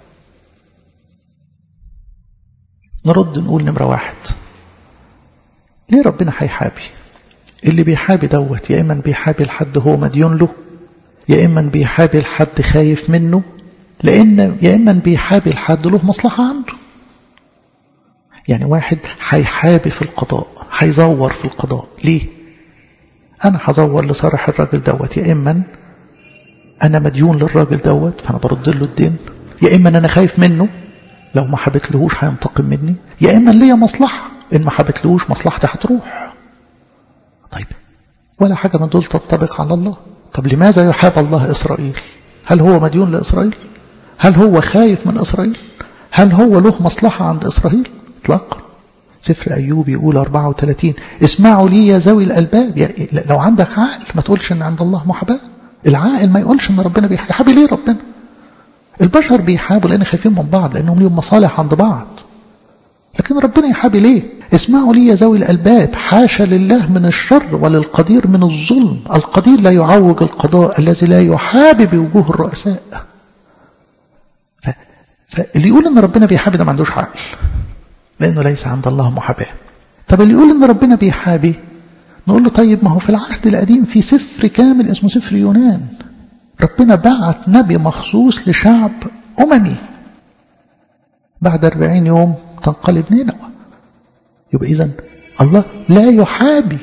نرد نقول نمرة واحد ليه ربنا هيحابي اللي بيحابي دوت يا إما بيحابي لحد هو مديون له يا إما بيحابي لحد خايف منه لأن يا إما بيحابي لحد له مصلحة عنده يعني واحد هيحابي في القضاء هيزور في القضاء ليه أنا هزور لصالح الراجل دوت يا إما أنا مديون للراجل دوت فأنا برد له الدين يا إما أنا خايف منه لو ما حبتلهوش هينتقم مني يا إما ليا مصلحة إن ما حبتلهوش مصلحتي هتروح طيب ولا حاجة من دول تنطبق على الله طب لماذا يحاب الله إسرائيل هل هو مديون لإسرائيل هل هو خايف من إسرائيل هل هو له مصلحة عند إسرائيل اطلاقا سفر أيوب يقول 34 اسمعوا لي يا ذوي الألباب يعني لو عندك عقل ما تقولش أن عند الله محاباة العاقل ما يقولش أن ربنا بيحابي ليه ربنا البشر بيحابوا لأن خايفين من بعض لأنهم ليهم مصالح عند بعض لكن ربنا يحابي ليه اسمعوا لي يا ذوي الألباب حاشا لله من الشر وللقدير من الظلم القدير لا يعوج القضاء الذي لا يحابي بوجوه الرؤساء ف... فاللي يقول ان ربنا بيحابي ده ما عندوش عقل لانه ليس عند الله محاباه طب اللي يقول ان ربنا بيحابي نقول له طيب ما هو في العهد القديم في سفر كامل اسمه سفر يونان ربنا بعت نبي مخصوص لشعب أممي بعد أربعين يوم تنقلب نينوى يبقى إذا الله لا يحابي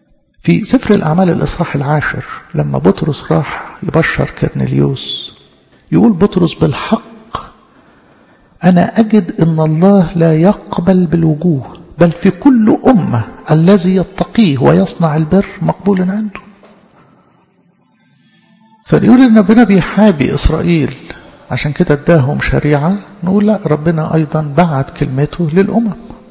في سفر الأعمال الإصحاح العاشر لما بطرس راح يبشر كرنليوس يقول بطرس بالحق أنا أجد أن الله لا يقبل بالوجوه بل في كل أمة الذي يتقيه ويصنع البر مقبول عنده فنقول ان ربنا بيحابي اسرائيل عشان كده اداهم شريعه نقول لا ربنا ايضا بعت كلمته للامم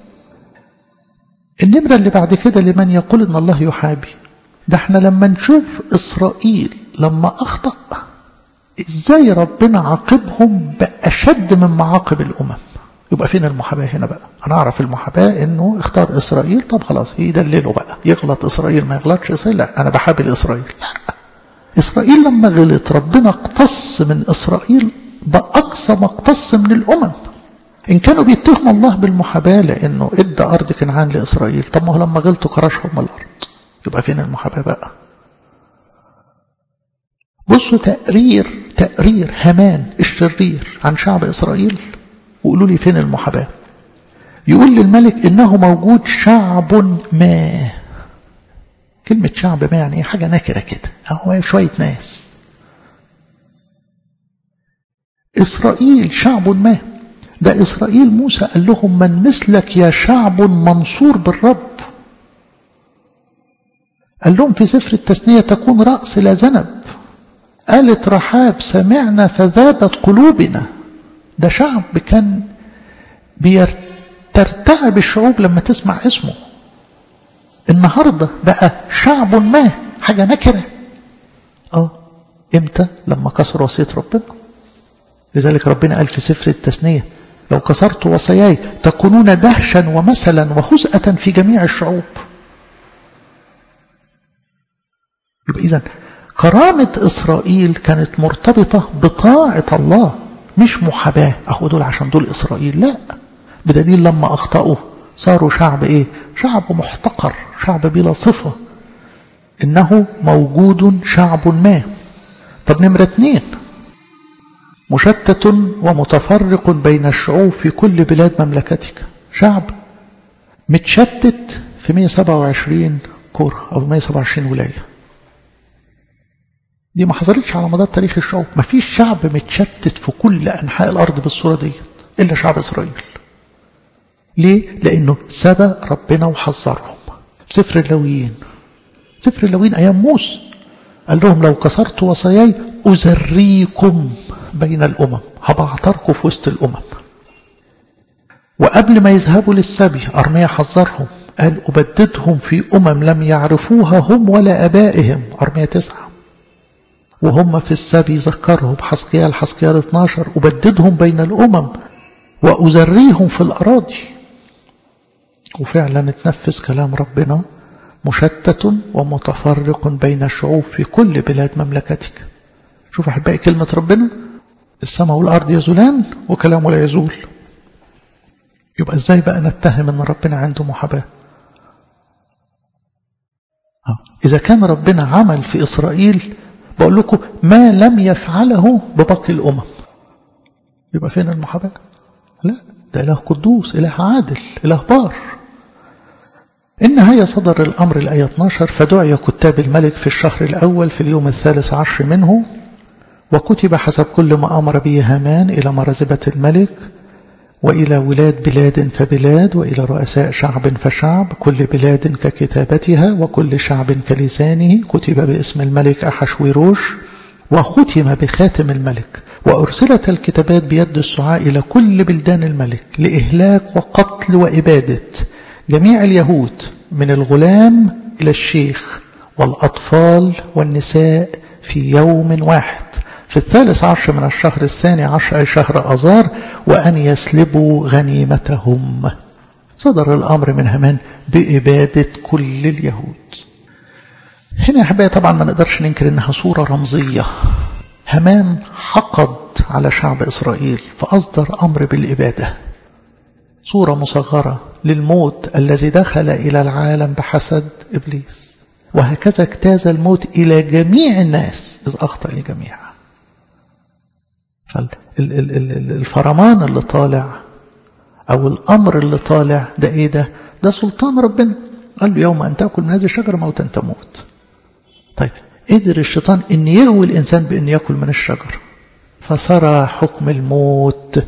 النمره اللي بعد كده لمن يقول ان الله يحابي ده احنا لما نشوف اسرائيل لما اخطا ازاي ربنا عاقبهم باشد من معاقب الامم يبقى فين المحاباه هنا بقى انا اعرف المحاباه انه اختار اسرائيل طب خلاص يدلله بقى يغلط اسرائيل ما يغلطش اسرائيل لا انا بحابي اسرائيل لا إسرائيل لما غلط ربنا اقتص من إسرائيل بأقصى ما اقتص من الأمم إن كانوا بيتهموا الله بالمحاباة لأنه إدى أرض كنعان لإسرائيل طب ما هو لما غلطوا كرشهم الأرض يبقى فين المحاباة بقى بصوا تقرير تقرير همان الشرير عن شعب إسرائيل وقولوا لي فين المحاباة يقول للملك إنه موجود شعب ما كلمة شعب ما يعني حاجة نكرة كده هو شوية ناس إسرائيل شعب ما ده إسرائيل موسى قال لهم من مثلك يا شعب منصور بالرب قال لهم في سفر التثنية تكون رأس لا ذنب قالت رحاب سمعنا فذابت قلوبنا ده شعب كان بيرتعب الشعوب لما تسمع اسمه النهاردة بقى شعب ما حاجة نكرة اه امتى لما كسر وصية ربنا لذلك ربنا قال في سفر التثنية لو كسرت وصياي تكونون دهشا ومثلا وهزءة في جميع الشعوب يبقى إذا كرامة إسرائيل كانت مرتبطة بطاعة الله مش محاباة أهو دول عشان دول إسرائيل لا بدليل لما أخطأوا صاروا شعب إيه شعب محتقر شعب بلا صفة إنه موجود شعب ما طب نمرة اتنين مشتت ومتفرق بين الشعوب في كل بلاد مملكتك شعب متشتت في 127 كورة أو 127 ولاية دي ما حصلتش على مدار تاريخ الشعوب ما فيش شعب متشتت في كل أنحاء الأرض بالصورة دي إلا شعب إسرائيل ليه؟ لأنه سبى ربنا وحذرهم في سفر اللويين سفر اللويين أيام موسى قال لهم لو كسرت وصاياي أزريكم بين الأمم هبعتركم في وسط الأمم وقبل ما يذهبوا للسبي أرميا حذرهم قال أبددهم في أمم لم يعرفوها هم ولا أبائهم أرميا تسعة وهم في السبي ذكرهم حسقيال حسقيال 12 أبددهم بين الأمم وأزريهم في الأراضي وفعلا اتنفذ كلام ربنا مشتت ومتفرق بين الشعوب في كل بلاد مملكتك شوف أحبائي كلمة ربنا السماء والأرض يزولان وكلامه لا يزول يبقى ازاي بقى نتهم ان ربنا عنده محاباة إذا كان ربنا عمل في إسرائيل بقول لكم ما لم يفعله بباقي الأمم يبقى فين المحاباة لا ده إله قدوس إله عادل إله بار النهاية صدر الأمر الآية 12 فدعي كتاب الملك في الشهر الأول في اليوم الثالث عشر منه وكتب حسب كل ما أمر به هامان إلى مرزبة الملك وإلى ولاد بلاد فبلاد وإلى رؤساء شعب فشعب كل بلاد ككتابتها وكل شعب كلسانه كتب باسم الملك أحشويروش وختم بخاتم الملك وأرسلت الكتابات بيد السعاء إلى كل بلدان الملك لإهلاك وقتل وإبادة جميع اليهود من الغلام إلى الشيخ والأطفال والنساء في يوم واحد في الثالث عشر من الشهر الثاني عشر أي شهر أذار وأن يسلبوا غنيمتهم صدر الأمر من همان بإبادة كل اليهود هنا يا أحبائي طبعا ما نقدرش ننكر إنها صورة رمزية همان حقد على شعب إسرائيل فأصدر أمر بالإبادة صورة مصغرة للموت الذي دخل إلى العالم بحسد إبليس وهكذا اجتاز الموت إلى جميع الناس إذ أخطأ لجميع فالفرمان اللي طالع أو الأمر اللي طالع ده إيه ده ده سلطان ربنا قال له يوم أن تأكل من هذه الشجرة موتا تموت طيب قدر الشيطان أن يغوي الإنسان بأن يأكل من الشجر فسرى حكم الموت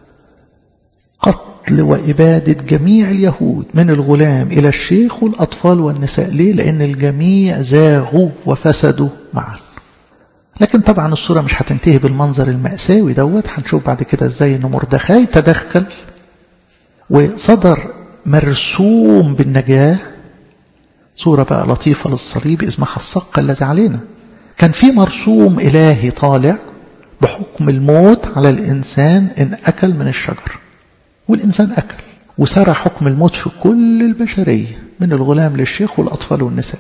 قتل وإبادة جميع اليهود من الغلام إلى الشيخ والأطفال والنساء ليه؟ لأن الجميع زاغوا وفسدوا معا لكن طبعا الصورة مش هتنتهي بالمنظر المأساوي دوت هنشوف بعد كده ازاي ان مردخاي تدخل وصدر مرسوم بالنجاة صورة بقى لطيفة للصليب اسمها الصق الذي علينا كان في مرسوم إلهي طالع بحكم الموت على الإنسان إن أكل من الشجر والإنسان أكل وسرى حكم الموت في كل البشرية من الغلام للشيخ والأطفال والنساء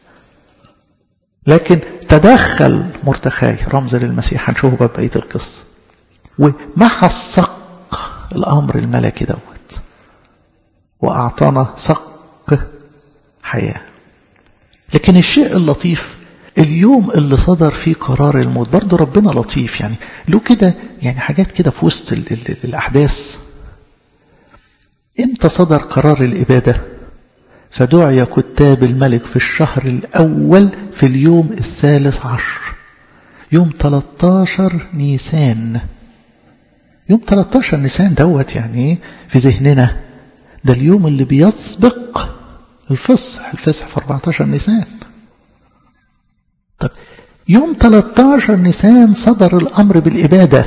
لكن تدخل مرتخاي رمز للمسيح هنشوفه بقى بقية القصة ومحى الصق الأمر الملكي دوت وأعطانا صق حياة لكن الشيء اللطيف اليوم اللي صدر فيه قرار الموت برضه ربنا لطيف يعني له كده يعني حاجات كده في وسط ال ال الأحداث امتى صدر قرار الإبادة فدعي كتاب الملك في الشهر الأول في اليوم الثالث عشر يوم 13 نيسان يوم 13 نيسان دوت يعني في ذهننا ده اليوم اللي بيسبق الفصح الفصح في 14 نيسان طب يوم 13 نيسان صدر الأمر بالإبادة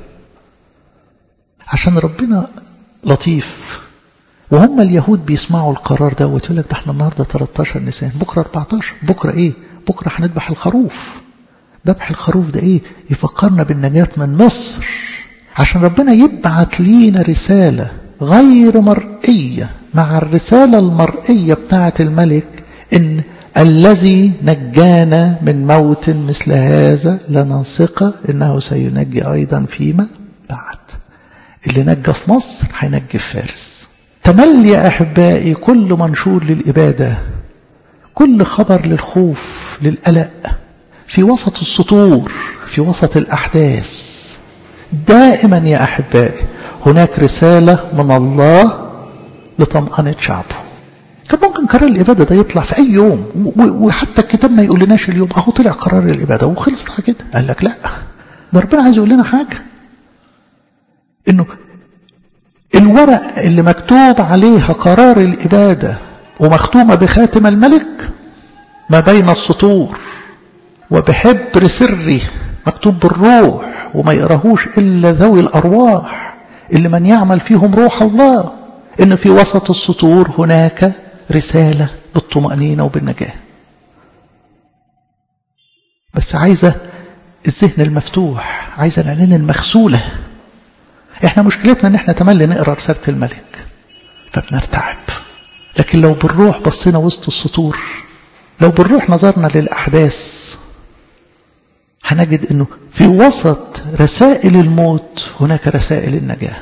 عشان ربنا لطيف وهم اليهود بيسمعوا القرار ده ويقول لك ده احنا النهارده 13 نيسان بكره 14 بكره ايه بكره هنذبح الخروف ذبح الخروف ده ايه يفكرنا بالنجاة من مصر عشان ربنا يبعت لينا رسالة غير مرئية مع الرسالة المرئية بتاعة الملك ان الذي نجانا من موت مثل هذا لننثق انه سينجي ايضا فيما بعد اللي نجى في مصر هينجي في فارس تملي يا أحبائي كل منشور للإبادة كل خبر للخوف للقلق في وسط السطور في وسط الأحداث دائما يا أحبائي هناك رسالة من الله لطمأنة شعبه كان ممكن قرار الإبادة ده يطلع في أي يوم وحتى الكتاب ما يقول لناش اليوم أهو طلع قرار الإبادة وخلصت على كده قال لك لا ده ربنا عايز يقول لنا حاجة إنه الورق اللي مكتوب عليها قرار الإبادة ومختومة بخاتم الملك ما بين السطور وبحبر سري مكتوب بالروح وما يقراهوش إلا ذوي الأرواح اللي من يعمل فيهم روح الله إن في وسط السطور هناك رسالة بالطمأنينة وبالنجاة بس عايزة الذهن المفتوح عايزة العينين المغسولة احنا مشكلتنا ان احنا تملي نقرا رساله الملك فبنرتعب لكن لو بالروح بصينا وسط السطور لو بالروح نظرنا للاحداث هنجد انه في وسط رسائل الموت هناك رسائل النجاه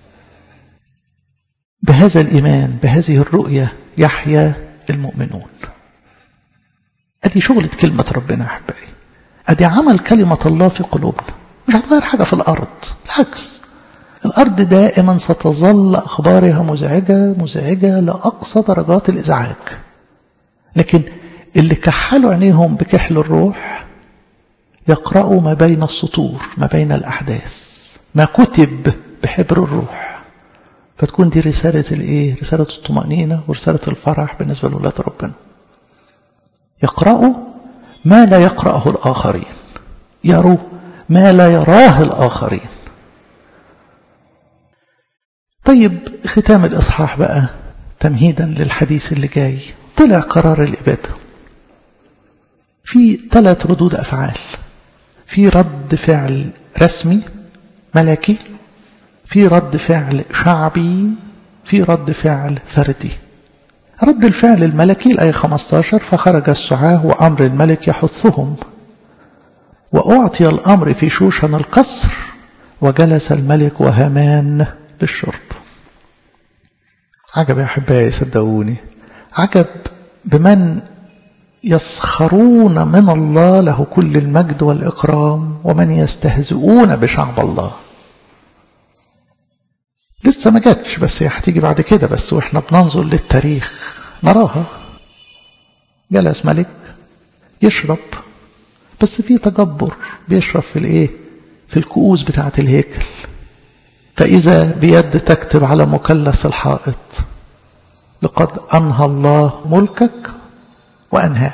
بهذا الايمان بهذه الرؤيه يحيا المؤمنون ادي شغله كلمه ربنا يا احبائي ادي عمل كلمه الله في قلوبنا مش هتغير حاجه في الارض بالعكس الأرض دائما ستظل أخبارها مزعجة مزعجة لأقصى درجات الإزعاج لكن اللي كحلوا عينيهم بكحل الروح يقرأوا ما بين السطور ما بين الأحداث ما كتب بحبر الروح فتكون دي رسالة الإيه؟ رسالة الطمأنينة ورسالة الفرح بالنسبة لولاة ربنا يقرأوا ما لا يقرأه الآخرين يروا ما لا يراه الآخرين طيب ختام الإصحاح بقى تمهيدا للحديث اللي جاي طلع قرار الإبادة في ثلاث ردود أفعال في رد فعل رسمي ملكي في رد فعل شعبي في رد فعل فردي رد الفعل الملكي الآية 15 فخرج السعاه وأمر الملك يحثهم وأعطي الأمر في شوشن القصر وجلس الملك وهامان للشرب عجب يا أحبائي صدقوني عجب بمن يسخرون من الله له كل المجد والإكرام ومن يستهزئون بشعب الله لسه ما جاتش بس هي هتيجي بعد كده بس واحنا بننظر للتاريخ نراها جلس ملك يشرب بس في تجبر بيشرب في الايه في الكؤوس بتاعة الهيكل فإذا بيد تكتب على مثلث الحائط لقد أنهى الله ملكك وأنهاه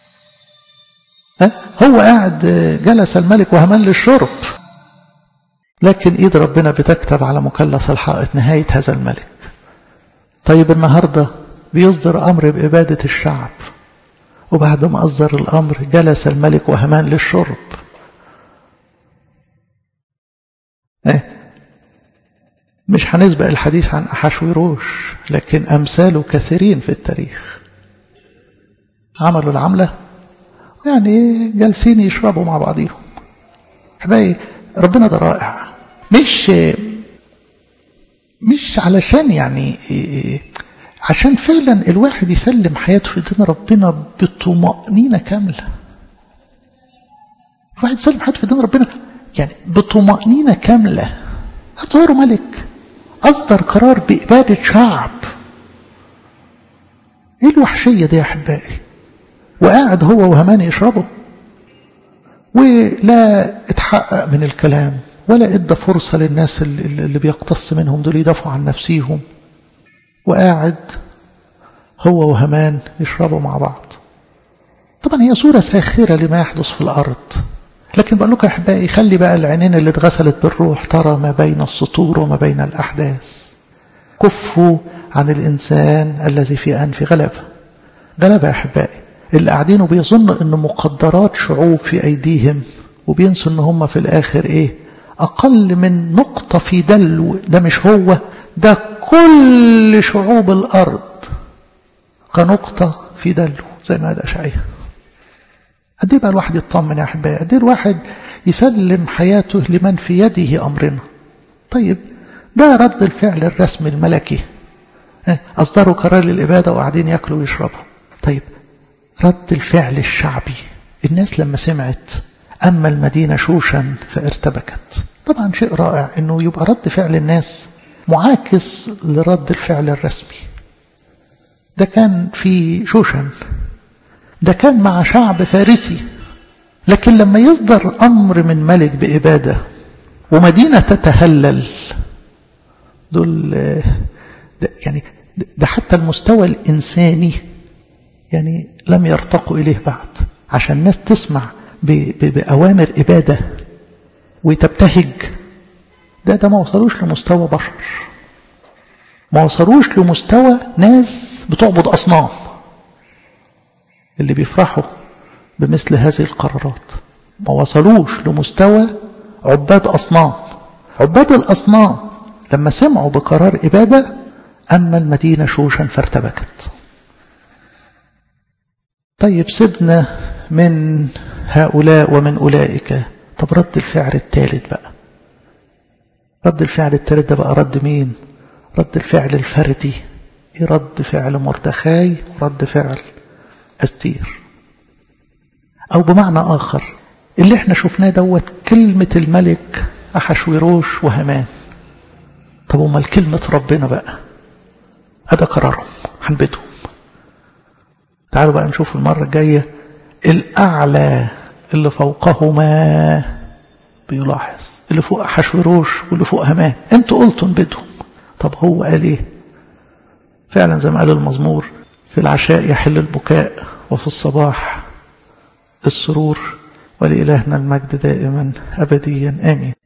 هو قاعد جلس الملك وهمان للشرب لكن ايد ربنا بتكتب على مثلث الحائط نهاية هذا الملك طيب النهاردة بيصدر أمر بإبادة الشعب وبعد ما أصدر الأمر جلس الملك وهمان للشرب إيه؟ مش هنسبق الحديث عن أحشويروش لكن أمثاله كثيرين في التاريخ عملوا العملة يعني جالسين يشربوا مع بعضيهم حبايبي ربنا ده رائع مش مش علشان يعني عشان فعلا الواحد يسلم حياته في دين ربنا بطمأنينة كاملة الواحد يسلم حياته في دين ربنا يعني بطمأنينة كاملة هتغيروا ملك أصدر قرار بإبادة شعب إيه الوحشية دي يا أحبائي وقاعد هو وهمان يشربوا ولا اتحقق من الكلام ولا ادى فرصة للناس اللي بيقتص منهم دول يدافعوا عن نفسيهم وقاعد هو وهمان يشربوا مع بعض طبعا هي صورة ساخرة لما يحدث في الأرض لكن بقول لكم يا أحبائي خلي بقى العينين اللي اتغسلت بالروح ترى ما بين السطور وما بين الأحداث كفوا عن الإنسان الذي في أنف غلبة غلبة يا أحبائي اللي قاعدين وبيظنوا أن مقدرات شعوب في أيديهم وبينسوا أن هم في الآخر إيه أقل من نقطة في دلو ده مش هو ده كل شعوب الأرض كنقطة في دلو زي ما قال أشعية قد ايه بقى الواحد يطمن يا أحبائي قد ايه الواحد يسلم حياته لمن في يده أمرنا طيب ده رد الفعل الرسمي الملكي أصدروا قرار للإبادة وقاعدين يأكلوا ويشربوا طيب رد الفعل الشعبي الناس لما سمعت أما المدينة شوشا فارتبكت طبعا شيء رائع أنه يبقى رد فعل الناس معاكس لرد الفعل الرسمي ده كان في شوشن ده كان مع شعب فارسي لكن لما يصدر أمر من ملك بإبادة ومدينة تتهلل دول ده يعني ده حتى المستوى الإنساني يعني لم يرتقوا إليه بعد عشان الناس تسمع بأوامر إبادة وتبتهج ده ده ما وصلوش لمستوى بشر ما وصلوش لمستوى ناس بتعبد أصنام اللي بيفرحوا بمثل هذه القرارات ما وصلوش لمستوى عباد أصنام عباد الأصنام لما سمعوا بقرار إبادة أما المدينة شوشا فارتبكت طيب سيبنا من هؤلاء ومن أولئك طب رد الفعل الثالث بقى رد الفعل الثالث ده بقى رد مين رد الفعل الفردي ايه رد فعل مردخاي ورد فعل أستير أو بمعنى آخر اللي احنا شفناه دوت كلمة الملك أحشويروش وهمان طب امال كلمة ربنا بقى هذا قرارهم هنبتهم تعالوا بقى نشوف المرة الجاية الأعلى اللي فوقهما بيلاحظ اللي فوق حشوروش واللي فوق همان انتوا قلتوا انبتهم طب هو قال ايه فعلا زي ما قال المزمور في العشاء يحل البكاء وفي الصباح السرور ولإلهنا المجد دائما أبديا آمين